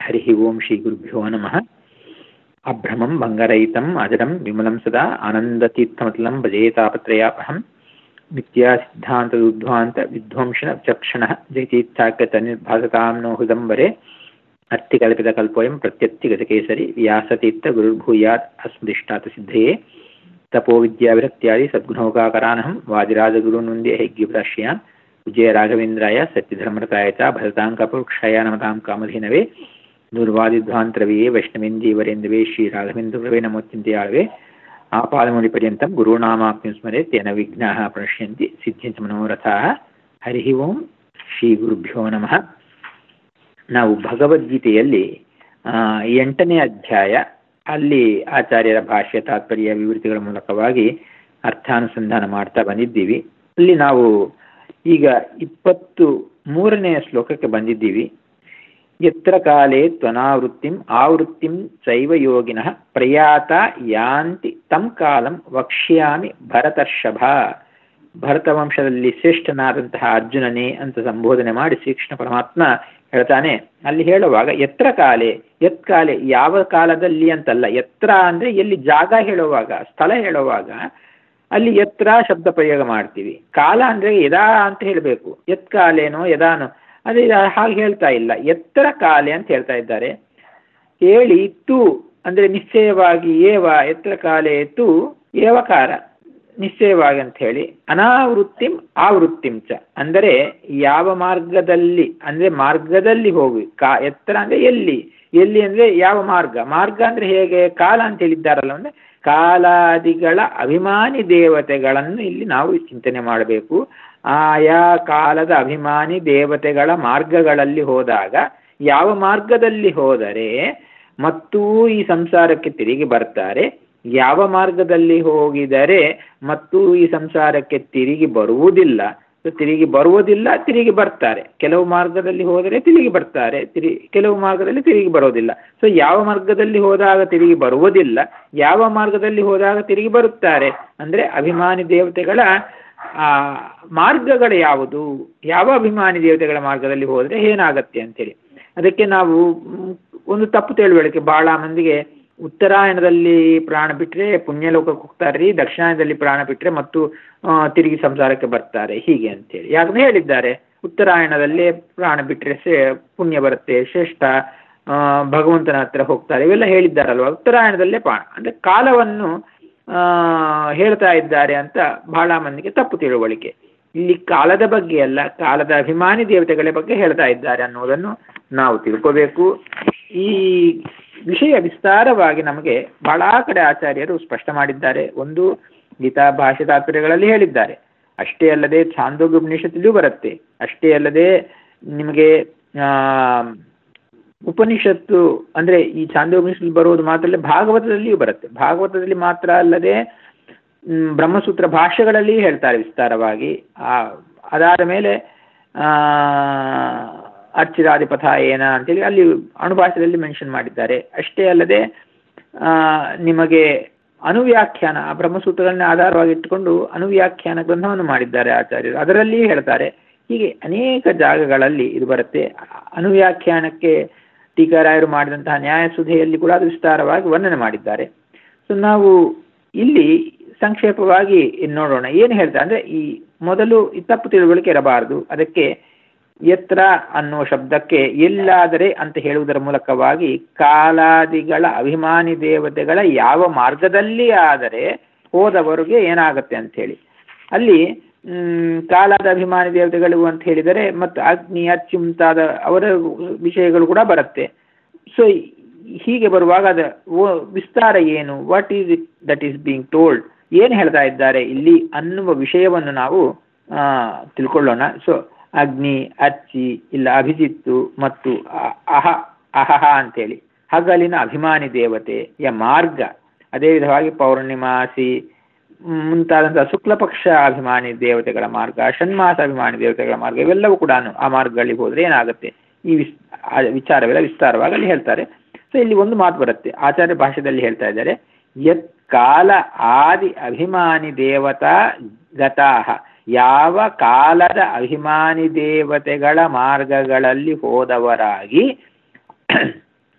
हरिः ओं श्रीगुरुभ्यो नमः अभ्रमं भङ्गरहितम् अजडं विमलं सदा आनन्दतीर्थमतलं भजेतापत्रयापहं नित्यासिद्धान्तदुद्ध्वान्तविध्वंसनचक्षणः जयतीर्थाख्यतनिर्भासतां नो हृदम्बरे अर्थिकल्पितकल्पोऽयं प्रत्यत्तिगतकेसरि व्यासतीर्थगुरुर्भूयात् अस्मदिष्टातसिद्धये तपोविद्याविरक्त्यादि सद्गुणौकाकरानहं वादिराजगुरुनुन्दे हैग्यप्रश्यान् विजय राघवेन्द्राय सत्यधर्मरताय च भरतां कपवृक्षाय नमतां कामधेनवे ದುರ್ವಾದಿಧ್ವಾಂತರವಿಯೇ ವೈಷ್ಣವೇಂದೀವರೇಂದವೇ ಶ್ರೀ ರಾಘವೇಂದ್ರವೇ ನಮೋತ್ಯಂತೆಯಾಳವೆ ಆಪಾದಮೌಳಿಪರ್ಯಂతం ಗುರುನಾಮಾಪ್ಯಂ ಸ್ಮರೆ ತೇನ ವಿಘ್ನಾಃ ಪ್ರಣಶ್ಯಂತಿ ಸಿದ್ಧಿಂಚ ಮನೋರಥಾಃ ಹರಿ ಓಂ ಶ್ರೀ ಗುರುಭ್ಯೋ ನಮಃ ನಾವು ಭಗವದ್ಗೀತೆಯಲ್ಲಿ ಎಂಟನೇ ಅಧ್ಯಾಯ ಅಲ್ಲಿ ಆಚಾರ್ಯರ ಭಾಷ್ಯ ತಾತ್ಪರ್ಯ ವಿವೃತಿಗಳ ಮೂಲಕವಾಗಿ ಅರ್ಥಾನುಸಂಧಾನ ಮಾಡ್ತಾ ಬಂದಿದ್ದೀವಿ ಅಲ್ಲಿ ನಾವು ಈಗ ಇಪ್ಪತ್ತು ಮೂರನೆಯ ಶ್ಲೋಕಕ್ಕೆ ಬಂದಿದ್ದೀವಿ ಯತ್ರ ಕಾಲೇ ತ್ವನಾವೃತ್ತಿಂ ಆವೃತ್ತಿಂ ಚೈವ ಯೋಗಿನಃ ಪ್ರಯಾತ ಯಾಂತಿ ತಂ ಕಾಲಂ ವಕ್ಷ್ಯಾಮಿ ಭರತರ್ಷಭ ಭರತ ವಂಶದಲ್ಲಿ ಶ್ರೇಷ್ಠನಾದಂತಹ ಅರ್ಜುನನೇ ಅಂತ ಸಂಬೋಧನೆ ಮಾಡಿ ಶ್ರೀಕೃಷ್ಣ ಪರಮಾತ್ಮ ಹೇಳ್ತಾನೆ ಅಲ್ಲಿ ಹೇಳುವಾಗ ಎತ್ರ ಕಾಲೆ ಯತ್ ಕಾಲೆ ಯಾವ ಕಾಲದಲ್ಲಿ ಅಂತಲ್ಲ ಎತ್ರ ಅಂದ್ರೆ ಎಲ್ಲಿ ಜಾಗ ಹೇಳುವಾಗ ಸ್ಥಳ ಹೇಳುವಾಗ ಅಲ್ಲಿ ಎತ್ರ ಶಬ್ದ ಪ್ರಯೋಗ ಮಾಡ್ತೀವಿ ಕಾಲ ಅಂದ್ರೆ ಯದಾ ಅಂತ ಹೇಳಬೇಕು ಯತ್ ಕಾಲೇನೋ ಯದಾನೋ ಅದೇ ಹಾಗೆ ಹೇಳ್ತಾ ಇಲ್ಲ ಎತ್ತರ ಕಾಲೆ ಅಂತ ಹೇಳ್ತಾ ಇದ್ದಾರೆ ಹೇಳಿ ತು ಅಂದ್ರೆ ನಿಶ್ಚಯವಾಗಿ ಏವ ಎತ್ತರ ಕಾಲೆ ತು ಏವಕಾರ ನಿಶ್ಚಯವಾಗಿ ಅಂತ ಹೇಳಿ ಅನಾವೃತ್ತಿಂ ಆವೃತ್ತಿಂ ಚ ಅಂದರೆ ಯಾವ ಮಾರ್ಗದಲ್ಲಿ ಅಂದ್ರೆ ಮಾರ್ಗದಲ್ಲಿ ಹೋಗಿ ಕಾ ಎತ್ತರ ಅಂದ್ರೆ ಎಲ್ಲಿ ಎಲ್ಲಿ ಅಂದ್ರೆ ಯಾವ ಮಾರ್ಗ ಮಾರ್ಗ ಅಂದ್ರೆ ಹೇಗೆ ಕಾಲ ಅಂತ ಹೇಳಿದ್ದಾರಲ್ಲ ಅಂದ್ರೆ ಕಾಲಾದಿಗಳ ಅಭಿಮಾನಿ ದೇವತೆಗಳನ್ನು ಇಲ್ಲಿ ನಾವು ಚಿಂತನೆ ಮಾಡಬೇಕು ಆಯಾ ಕಾಲದ ಅಭಿಮಾನಿ ದೇವತೆಗಳ ಮಾರ್ಗಗಳಲ್ಲಿ ಹೋದಾಗ ಯಾವ ಮಾರ್ಗದಲ್ಲಿ ಹೋದರೆ ಮತ್ತೂ ಈ ಸಂಸಾರಕ್ಕೆ ತಿರುಗಿ ಬರ್ತಾರೆ ಯಾವ ಮಾರ್ಗದಲ್ಲಿ ಹೋಗಿದರೆ ಮತ್ತೂ ಈ ಸಂಸಾರಕ್ಕೆ ತಿರುಗಿ ಬರುವುದಿಲ್ಲ ತಿರುಗಿ ಬರುವುದಿಲ್ಲ ತಿರುಗಿ ಬರ್ತಾರೆ ಕೆಲವು ಮಾರ್ಗದಲ್ಲಿ ಹೋದರೆ ತಿರುಗಿ ಬರ್ತಾರೆ ತಿರುಗಿ ಕೆಲವು ಮಾರ್ಗದಲ್ಲಿ ತಿರುಗಿ ಬರೋದಿಲ್ಲ ಸೊ ಯಾವ ಮಾರ್ಗದಲ್ಲಿ ಹೋದಾಗ ತಿರುಗಿ ಬರುವುದಿಲ್ಲ ಯಾವ ಮಾರ್ಗದಲ್ಲಿ ಹೋದಾಗ ತಿರುಗಿ ಬರುತ್ತಾರೆ ಅಂದ್ರೆ ಅಭಿಮಾನಿ ದೇವತೆಗಳ ಆ ಮಾರ್ಗಗಳು ಯಾವುದು ಯಾವ ಅಭಿಮಾನಿ ದೇವತೆಗಳ ಮಾರ್ಗದಲ್ಲಿ ಹೋದರೆ ಏನಾಗತ್ತೆ ಅಂತೇಳಿ ಅದಕ್ಕೆ ನಾವು ಒಂದು ತಪ್ಪು ತಿಳುವಳಿಕೆ ಬಹಳ ಮಂದಿಗೆ ಉತ್ತರಾಯಣದಲ್ಲಿ ಪ್ರಾಣ ಬಿಟ್ಟರೆ ಪುಣ್ಯಲೋಕಕ್ಕೆ ಹೋಗ್ತಾರ್ರಿ ದಕ್ಷಿಣಾಯನದಲ್ಲಿ ಪ್ರಾಣ ಬಿಟ್ಟರೆ ಮತ್ತು ತಿರುಗಿ ಸಂಸಾರಕ್ಕೆ ಬರ್ತಾರೆ ಹೀಗೆ ಅಂತೇಳಿ ಯಾಕಂದ್ರೆ ಹೇಳಿದ್ದಾರೆ ಉತ್ತರಾಯಣದಲ್ಲಿ ಪ್ರಾಣ ಬಿಟ್ಟರೆ ಸೇ ಪುಣ್ಯ ಬರುತ್ತೆ ಶ್ರೇಷ್ಠ ಭಗವಂತನ ಹತ್ರ ಹೋಗ್ತಾರೆ ಇವೆಲ್ಲ ಹೇಳಿದ್ದಾರಲ್ವ ಉತ್ತರಾಯಣದಲ್ಲೇ ಪ್ರಾಣ ಅಂದ್ರೆ ಕಾಲವನ್ನು ಹೇಳ್ತಾ ಇದ್ದಾರೆ ಅಂತ ಬಹಳ ಮಂದಿಗೆ ತಪ್ಪು ತಿಳುವಳಿಕೆ ಇಲ್ಲಿ ಕಾಲದ ಬಗ್ಗೆ ಅಲ್ಲ ಕಾಲದ ಅಭಿಮಾನಿ ದೇವತೆಗಳ ಬಗ್ಗೆ ಹೇಳ್ತಾ ಇದ್ದಾರೆ ಅನ್ನೋದನ್ನು ನಾವು ತಿಳ್ಕೋಬೇಕು ಈ ವಿಷಯ ವಿಸ್ತಾರವಾಗಿ ನಮಗೆ ಬಹಳ ಕಡೆ ಆಚಾರ್ಯರು ಸ್ಪಷ್ಟ ಮಾಡಿದ್ದಾರೆ ಒಂದು ಗೀತಾ ಭಾಷೆ ತಾತ್ಪರ್ಯಗಳಲ್ಲಿ ಹೇಳಿದ್ದಾರೆ ಅಷ್ಟೇ ಅಲ್ಲದೆ ಛಾಂದೋಗ್ಯೋಪನಿಷತ್ತಲ್ಲಿಯೂ ಬರುತ್ತೆ ಅಷ್ಟೇ ಅಲ್ಲದೆ ನಿಮಗೆ ಉಪನಿಷತ್ತು ಅಂದ್ರೆ ಈ ಛಾಂದೋಪನಿಷತ್ತು ಬರುವುದು ಮಾತ್ರ ಅಲ್ಲ ಭಾಗವತದಲ್ಲಿಯೂ ಬರುತ್ತೆ ಭಾಗವತದಲ್ಲಿ ಮಾತ್ರ ಅಲ್ಲದೆ ಬ್ರಹ್ಮಸೂತ್ರ ಭಾಷೆಗಳಲ್ಲಿ ಹೇಳ್ತಾರೆ ವಿಸ್ತಾರವಾಗಿ ಆ ಅದಾದ ಮೇಲೆ ಅರ್ಚಿರಾದಿಪಥ ಏನ ಅಂತೇಳಿ ಅಲ್ಲಿ ಅಣುಭಾಷೆಯಲ್ಲಿ ಮೆನ್ಷನ್ ಮಾಡಿದ್ದಾರೆ ಅಷ್ಟೇ ಅಲ್ಲದೆ ನಿಮಗೆ ಅನುವ್ಯಾಖ್ಯಾನ ಬ್ರಹ್ಮಸೂತ್ರಗಳನ್ನ ಆಧಾರವಾಗಿ ಇಟ್ಟುಕೊಂಡು ಅನುವ್ಯಾಖ್ಯಾನ ಗ್ರಂಥವನ್ನು ಮಾಡಿದ್ದಾರೆ ಆಚಾರ್ಯರು ಅದರಲ್ಲಿಯೂ ಹೇಳ್ತಾರೆ ಹೀಗೆ ಅನೇಕ ಜಾಗಗಳಲ್ಲಿ ಇದು ಬರುತ್ತೆ ಅನುವ್ಯಾಖ್ಯಾನಕ್ಕೆ ಟೀಕಾರಾಯರು ಮಾಡಿದಂತಹ ನ್ಯಾಯಸುಧೆಯಲ್ಲಿ ಕೂಡ ಅದು ವಿಸ್ತಾರವಾಗಿ ವರ್ಣನೆ ಮಾಡಿದ್ದಾರೆ ಸೊ ನಾವು ಇಲ್ಲಿ ಸಂಕ್ಷೇಪವಾಗಿ ನೋಡೋಣ ಏನು ಹೇಳ್ತಾರೆ ಅಂದ್ರೆ ಈ ಮೊದಲು ತಪ್ಪು ತಿಳುವಳಿಕೆ ಇರಬಾರದು ಅದಕ್ಕೆ ಎತ್ರ ಅನ್ನುವ ಶಬ್ದಕ್ಕೆ ಎಲ್ಲಾದರೆ ಅಂತ ಹೇಳುವುದರ ಮೂಲಕವಾಗಿ ಕಾಲಾದಿಗಳ ಅಭಿಮಾನಿ ದೇವತೆಗಳ ಯಾವ ಮಾರ್ಗದಲ್ಲಿ ಆದರೆ ಹೋದವರಿಗೆ ಏನಾಗತ್ತೆ ಅಂತ ಹೇಳಿ ಅಲ್ಲಿ ಕಾಲದ ಅಭಿಮಾನಿ ದೇವತೆಗಳು ಅಂತ ಹೇಳಿದರೆ ಮತ್ತು ಅಗ್ನಿ ಅಚ್ಚಿ ಮುಂತಾದ ಅವರ ವಿಷಯಗಳು ಕೂಡ ಬರುತ್ತೆ ಸೊ ಹೀಗೆ ಬರುವಾಗ ಅದ ವಿಸ್ತಾರ ಏನು what is it that is being told ಏನು ಹೇಳ್ತಾ ಇದ್ದಾರೆ ಇಲ್ಲಿ ಅನ್ನುವ ವಿಷಯವನ್ನು ನಾವು ತಿಳ್ಕೊಳ್ಳೋಣ ಸೊ ಅಗ್ನಿ ಅಚ್ಚಿ ಇಲ್ಲ ಅಭಿಜಿತ್ತು ಮತ್ತು ಅಹ ಅಹಹ ಅಂತೇಳಿ ಹಗಲಿನ ಅಭಿಮಾನಿ ದೇವತೆಯ ಮಾರ್ಗ ಅದೇ ವಿಧವಾಗಿ ಪೌರ್ಣಿಮಾಸಿ ಮುಂತಾದಂತಹ ಶುಕ್ಲ ಪಕ್ಷ ಅಭಿಮಾನಿ ದೇವತೆಗಳ ಮಾರ್ಗ ಷಣ್ಮಾಸ ಅಭಿಮಾನಿ ದೇವತೆಗಳ ಮಾರ್ಗ ಇವೆಲ್ಲವೂ ಕೂಡ ಆ ಮಾರ್ಗಗಳಿಗೆ ಹೋದ್ರೆ ಏನಾಗುತ್ತೆ ಈ ವಿಸ್ ವಿಚಾರವೆಲ್ಲ ವಿಸ್ತಾರವಾಗಿ ಅಲ್ಲಿ ಹೇಳ್ತಾರೆ ಸೊ ಇಲ್ಲಿ ಒಂದು ಮಾತು ಬರುತ್ತೆ ಆಚಾರ್ಯ ಭಾಷೆಯಲ್ಲಿ ಹೇಳ್ತಾ ಇದ್ದಾರೆ ಯತ್ ಕಾಲ ಆದಿ ಅಭಿಮಾನಿ ದೇವತಾ ಗತಾಹ ಯಾವ ಕಾಲದ ಅಭಿಮಾನಿ ದೇವತೆಗಳ ಮಾರ್ಗಗಳಲ್ಲಿ ಹೋದವರಾಗಿ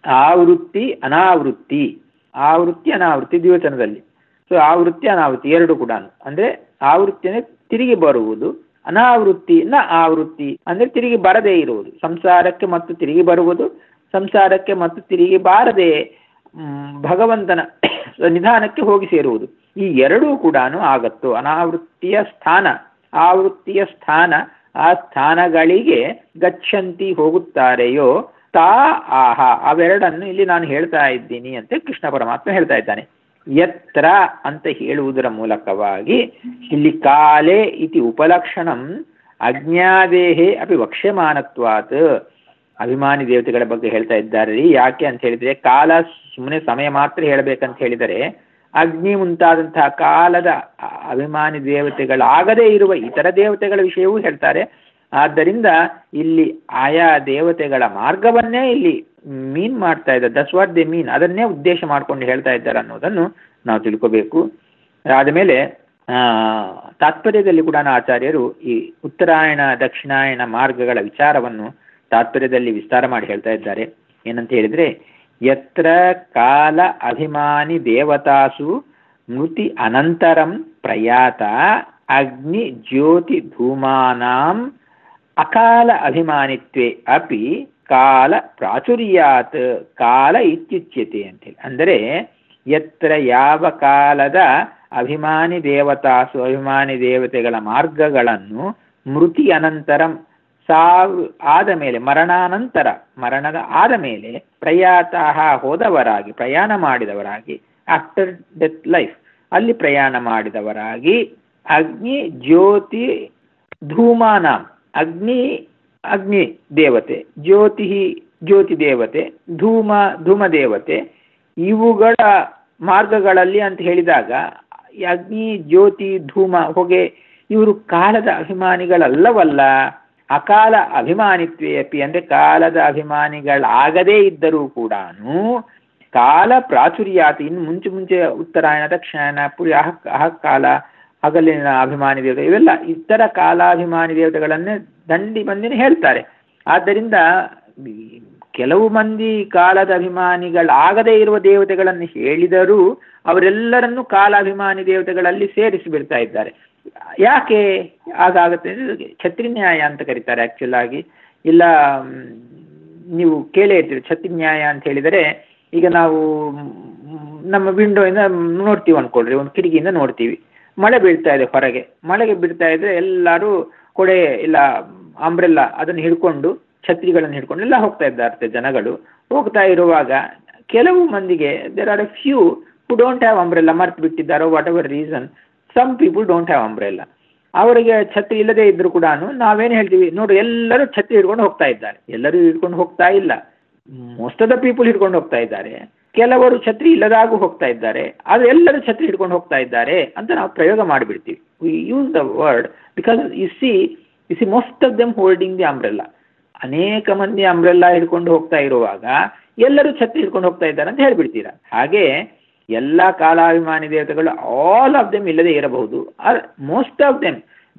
ಆವೃತ್ತಿ ಅನಾವೃತ್ತಿ ಆವೃತ್ತಿ ಅನಾವೃತ್ತಿ ದ್ವಿವಚನದಲ್ಲಿ ಸೊ ಆವೃತ್ತಿ ಅನಾವೃತ್ತಿ ಎರಡು ಕೂಡ ಅಂದ್ರೆ ಆವೃತ್ತಿ ಅಂದ್ರೆ ತಿರುಗಿ ಬರುವುದು ಅನಾವೃತ್ತಿ ನ ಆವೃತ್ತಿ ಅಂದ್ರೆ ತಿರುಗಿ ಬರದೇ ಇರುವುದು ಸಂಸಾರಕ್ಕೆ ಮತ್ತು ತಿರುಗಿ ಬರುವುದು ಸಂಸಾರಕ್ಕೆ ಮತ್ತು ತಿರುಗಿ ಬಾರದೆ ಮ್, ಭಗವಂತನ ನಿಧಾನಕ್ಕೆ ಹೋಗಿ ಸೇರುವುದು ಈ ಎರಡೂ ಕೂಡ ಆಗತ್ತು ಅನಾವೃತ್ತಿಯ ಸ್ಥಾನ ಆವೃತ್ತಿಯ ಸ್ಥಾನ ಆ ಸ್ಥಾನಗಳಿಗೆ ಗಚ್ಚಂತಿ ಹೋಗುತ್ತಾರೆಯೋ ತಾ ಆಹ ಅವೆರಡನ್ನು ಇಲ್ಲಿ ನಾನು ಹೇಳ್ತಾ ಇದ್ದೀನಿ ಅಂತ ಕೃಷ್ಣ ಪರಮಾತ್ಮ ಹೇಳ್ತಾ ಇದ್ದಾನೆ ಯತ್ರ ಅಂತ ಹೇಳುವುದರ ಮೂಲಕವಾಗಿ ಇಲ್ಲಿ ಕಾಲೇ ಇತಿ ಉಪಲಕ್ಷಣಂ ಅಜ್ಞಾದೇಹೇ ಅಪಿ ವಕ್ಷ್ಯಮಾನತ್ವಾತ್ ಅಭಿಮಾನಿ ದೇವತೆಗಳ ಬಗ್ಗೆ ಹೇಳ್ತಾ ಇದ್ದಾರೆ ರೀ ಯಾಕೆ ಅಂತ ಹೇಳಿದ್ರೆ ಕಾಲ ಸುಮ್ಮನೆ ಸಮಯ ಮಾತ್ರ ಹೇಳಬೇಕಂತ ಹೇಳಿದರೆ ಅಗ್ನಿ ಮುಂತಾದಂತಹ ಕಾಲದ ಅ- ಅಭಿಮಾನಿ ದೇವತೆಗಳಾಗದೇ ಇರುವ ಇತರ ದೇವತೆಗಳ ವಿಷಯವೂ ಹೇಳ್ತಾರೆ ಆದ್ದರಿಂದ ಇಲ್ಲಿ ಆಯಾ ದೇವತೆಗಳ ಮಾರ್ಗವನ್ನೇ ಇಲ್ಲಿ ಮೀನ್ ಮಾಡ್ತಾ ಇದ್ದಾರೆ ದಸ್ ವಾಟ್ ದೇ ಮೀನ್ ಅದನ್ನೇ ಉದ್ದೇಶ ಮಾಡ್ಕೊಂಡು ಹೇಳ್ತಾ ಇದ್ದಾರೆ ಅನ್ನೋದನ್ನು ನಾವು ತಿಳ್ಕೋಬೇಕು ಆದಮೇಲೆ ಆ, ತಾತ್ಪರ್ಯದಲ್ಲಿ ಕೂಡ ಆಚಾರ್ಯರು ಈ ಉತ್ತರಾಯಣ ದಕ್ಷಿಣಾಯಣ ಮಾರ್ಗಗಳ ವಿಚಾರವನ್ನು ತಾತ್ಪರ್ಯದಲ್ಲಿ ವಿಸ್ತಾರ ಮಾಡಿ ಹೇಳ್ತಾ ಇದ್ದಾರೆ ಏನಂತ ಹೇಳಿದ್ರೆ ಯತ್ರ ಕಾಲ ಅಭಿಮಾನಿ ದೇವತಾಸು ಮೃತಿ ಅನಂತರಂ ಪ್ರಯಾತ ಅಗ್ನಿ ಜ್ಯೋತಿ ಧೂಮಾನಾಂ ಅಕಾಲ ಅಭಿಮಾನಿತ್ವೆ ಅಪಿ ಕಾಲ ಪ್ರಾಚುರ್ಯಾತ್ ಕಾಲ ಇತ್ಯುಚ್ಯತೆ ಅಂತೇಳಿ ಅಂದರೆ ಎತ್ತರ ಯಾವ ಕಾಲದ ಅಭಿಮಾನಿ ದೇವತಾಸು ಅಭಿಮಾನಿ ದೇವತೆಗಳ ಮಾರ್ಗಗಳನ್ನು ಮೃತಿ ಅನಂತರಂ ಸಾವು ಆದ ಮೇಲೆ ಮರಣಾನಂತರ ಮರಣದ ಆದ ಮೇಲೆ ಪ್ರಯಾತಃ ಹೋದವರಾಗಿ ಪ್ರಯಾಣ ಮಾಡಿದವರಾಗಿ ಆಫ್ಟರ್ ಡೆತ್ ಲೈಫ್ ಅಲ್ಲಿ ಪ್ರಯಾಣ ಮಾಡಿದವರಾಗಿ ಅಗ್ನಿ ಜ್ಯೋತಿ ಧೂಮಾನ ಅಗ್ನಿ ಅಗ್ನಿ ದೇವತೆ ಜ್ಯೋತಿ ಜ್ಯೋತಿ ದೇವತೆ ಧೂಮ ಧೂಮ ದೇವತೆ ಇವುಗಳ ಮಾರ್ಗಗಳಲ್ಲಿ ಅಂತ ಹೇಳಿದಾಗ ಈ ಅಗ್ನಿ ಜ್ಯೋತಿ ಧೂಮ ಹೊಗೆ ಇವರು ಕಾಲದ ಅಭಿಮಾನಿಗಳಲ್ಲವಲ್ಲ ಅಕಾಲ ಅಭಿಮಾನಿತ್ವೇ ಅಪಿ ಅಂದ್ರೆ ಕಾಲದ ಅಭಿಮಾನಿಗಳಾಗದೇ ಇದ್ದರೂ ಕೂಡ ಕಾಲ ಪ್ರಾಚುರ್ಯಾತಿ ಇನ್ನು ಮುಂಚೆ ಮುಂಚೆ ಉತ್ತರಾಯಣ ದಕ್ಷಿಣಾಯನ ಪುರಿ ಅಹ ಅಹ ಕಾಲ ಹಗಲಿನ ಅಭಿಮಾನಿ ದೇವತೆ ಇವೆಲ್ಲ ಇತರ ಕಾಲಾಭಿಮಾನಿ ದೇವತೆಗಳನ್ನೇ ದಂಡಿ ಬಂದಿನ ಹೇಳ್ತಾರೆ ಆದ್ದರಿಂದ ಈ ಕೆಲವು ಮಂದಿ ಕಾಲದ ಅಭಿಮಾನಿಗಳಾಗದೇ ಇರುವ ದೇವತೆಗಳನ್ನು ಹೇಳಿದರೂ ಅವರೆಲ್ಲರನ್ನೂ ಕಾಲಾಭಿಮಾನಿ ದೇವತೆಗಳಲ್ಲಿ ಸೇರಿಸಿ ಬಿಡ್ತಾ ಇದ್ದಾರೆ ಯಾಕೆ ಹಾಗಾಗುತ್ತೆ ಅಂದ್ರೆ ಛತ್ರಿ ನ್ಯಾಯ ಅಂತ ಕರೀತಾರೆ ಆಕ್ಚುಲ್ ಆಗಿ ಇಲ್ಲ ಮ್, ನೀವು ಕೇಳೇ ಇರ್ತೀರಿ ಛತ್ರಿ ನ್ಯಾಯ ಅಂತ ಹೇಳಿದರೆ ಈಗ ನಾವು ಮ್, ನಮ್ಮ ವಿಂಡೋಯಿಂದ ನೋಡ್ತೀವಿ ಅನ್ಕೊಳ್ರಿ ಒಂದು ಕಿಟಕಿಯಿಂದ ನೋಡ್ತೀವಿ ಮಳೆ ಬೀಳ್ತಾ ಇದೆ ಹೊರಗೆ ಮಳೆಗೆ ಬೀಳ್ತಾ ಇದ್ರೆ ಎಲ್ಲರೂ ಕೊಡೆ ಇಲ್ಲ ಅಂಬ್ರೆಲ್ಲ ಅದನ್ನು ಹಿಡ್ಕೊಂಡು ಛತ್ರಿಗಳನ್ನು ಹಿಡ್ಕೊಂಡು ಎಲ್ಲ ಹೋಗ್ತಾ ಇದ್ದಾರೆ ಜನಗಳು ಹೋಗ್ತಾ ಇರುವಾಗ ಕೆಲವು ಮಂದಿಗೆ there are a few who don't have umbrella ಮರ್ತು ಬಿಟ್ಟಿದ್ದಾರೋ whatever reason some people don't have umbrella ಅವರಿಗೆ ಛತ್ರಿ ಇಲ್ಲದೆ ಇದ್ರು ಕೂಡ ನಾವೇನು ಹೇಳ್ತೀವಿ ನೋಡಿ ಎಲ್ಲರೂ ಛತ್ರಿ ಹಿಡ್ಕೊಂಡು ಹೋಗ್ತಾ ಇದ್ದಾರೆ ಎಲ್ಲರೂ ಹಿಡ್ಕೊಂಡು ಹೋಗ್ತಾ ಇಲ್ಲ ಮೋಸ್ಟ್ ಆಫ್ ದ ಪೀಪಲ್ ಹಿಡ್ಕೊಂಡು ಹೋಗ್ತಾ ಇದ್ದಾರೆ ಕೆಲವರು ಛತ್ರಿ ಇಲ್ಲದಾಗೂ ಹೋಗ್ತಾ ಇದ್ದಾರೆ ಅದು ಎಲ್ಲರೂ ಛತ್ರಿ ಹಿಡ್ಕೊಂಡು ಹೋಗ್ತಾ ಇದ್ದಾರೆ ಅಂತ ನಾವು ಪ್ರಯೋಗ ಮಾಡಿಬಿಡ್ತೀವಿ we use the word because you see you see most of them holding the umbrella ಅನೇಕ ಮಂದಿ ಅಂಬ್ರೆಲ್ಲಾ ಹಿಡ್ಕೊಂಡು ಹೋಗ್ತಾ ಇರುವಾಗ ಎಲ್ಲರೂ ಛತ್ರಿ ಹಿಡ್ಕೊಂಡು ಹೋಗ್ತಾ ಇದ್ದಾರೆ ಅಂತ ಹೇಳ್ಬಿಡ್ತೀರಾ ಹಾಗೆ ಎಲ್ಲ ಕಾಲಾಭಿಮಾನಿ ದೇವತೆಗಳು ಆಲ್ ಆಫ್ ದೆಮ್ ಇಲ್ಲದೆ ಇರಬಹುದು ಮೋಸ್ಟ್ ಆಫ್ ದೆಮ್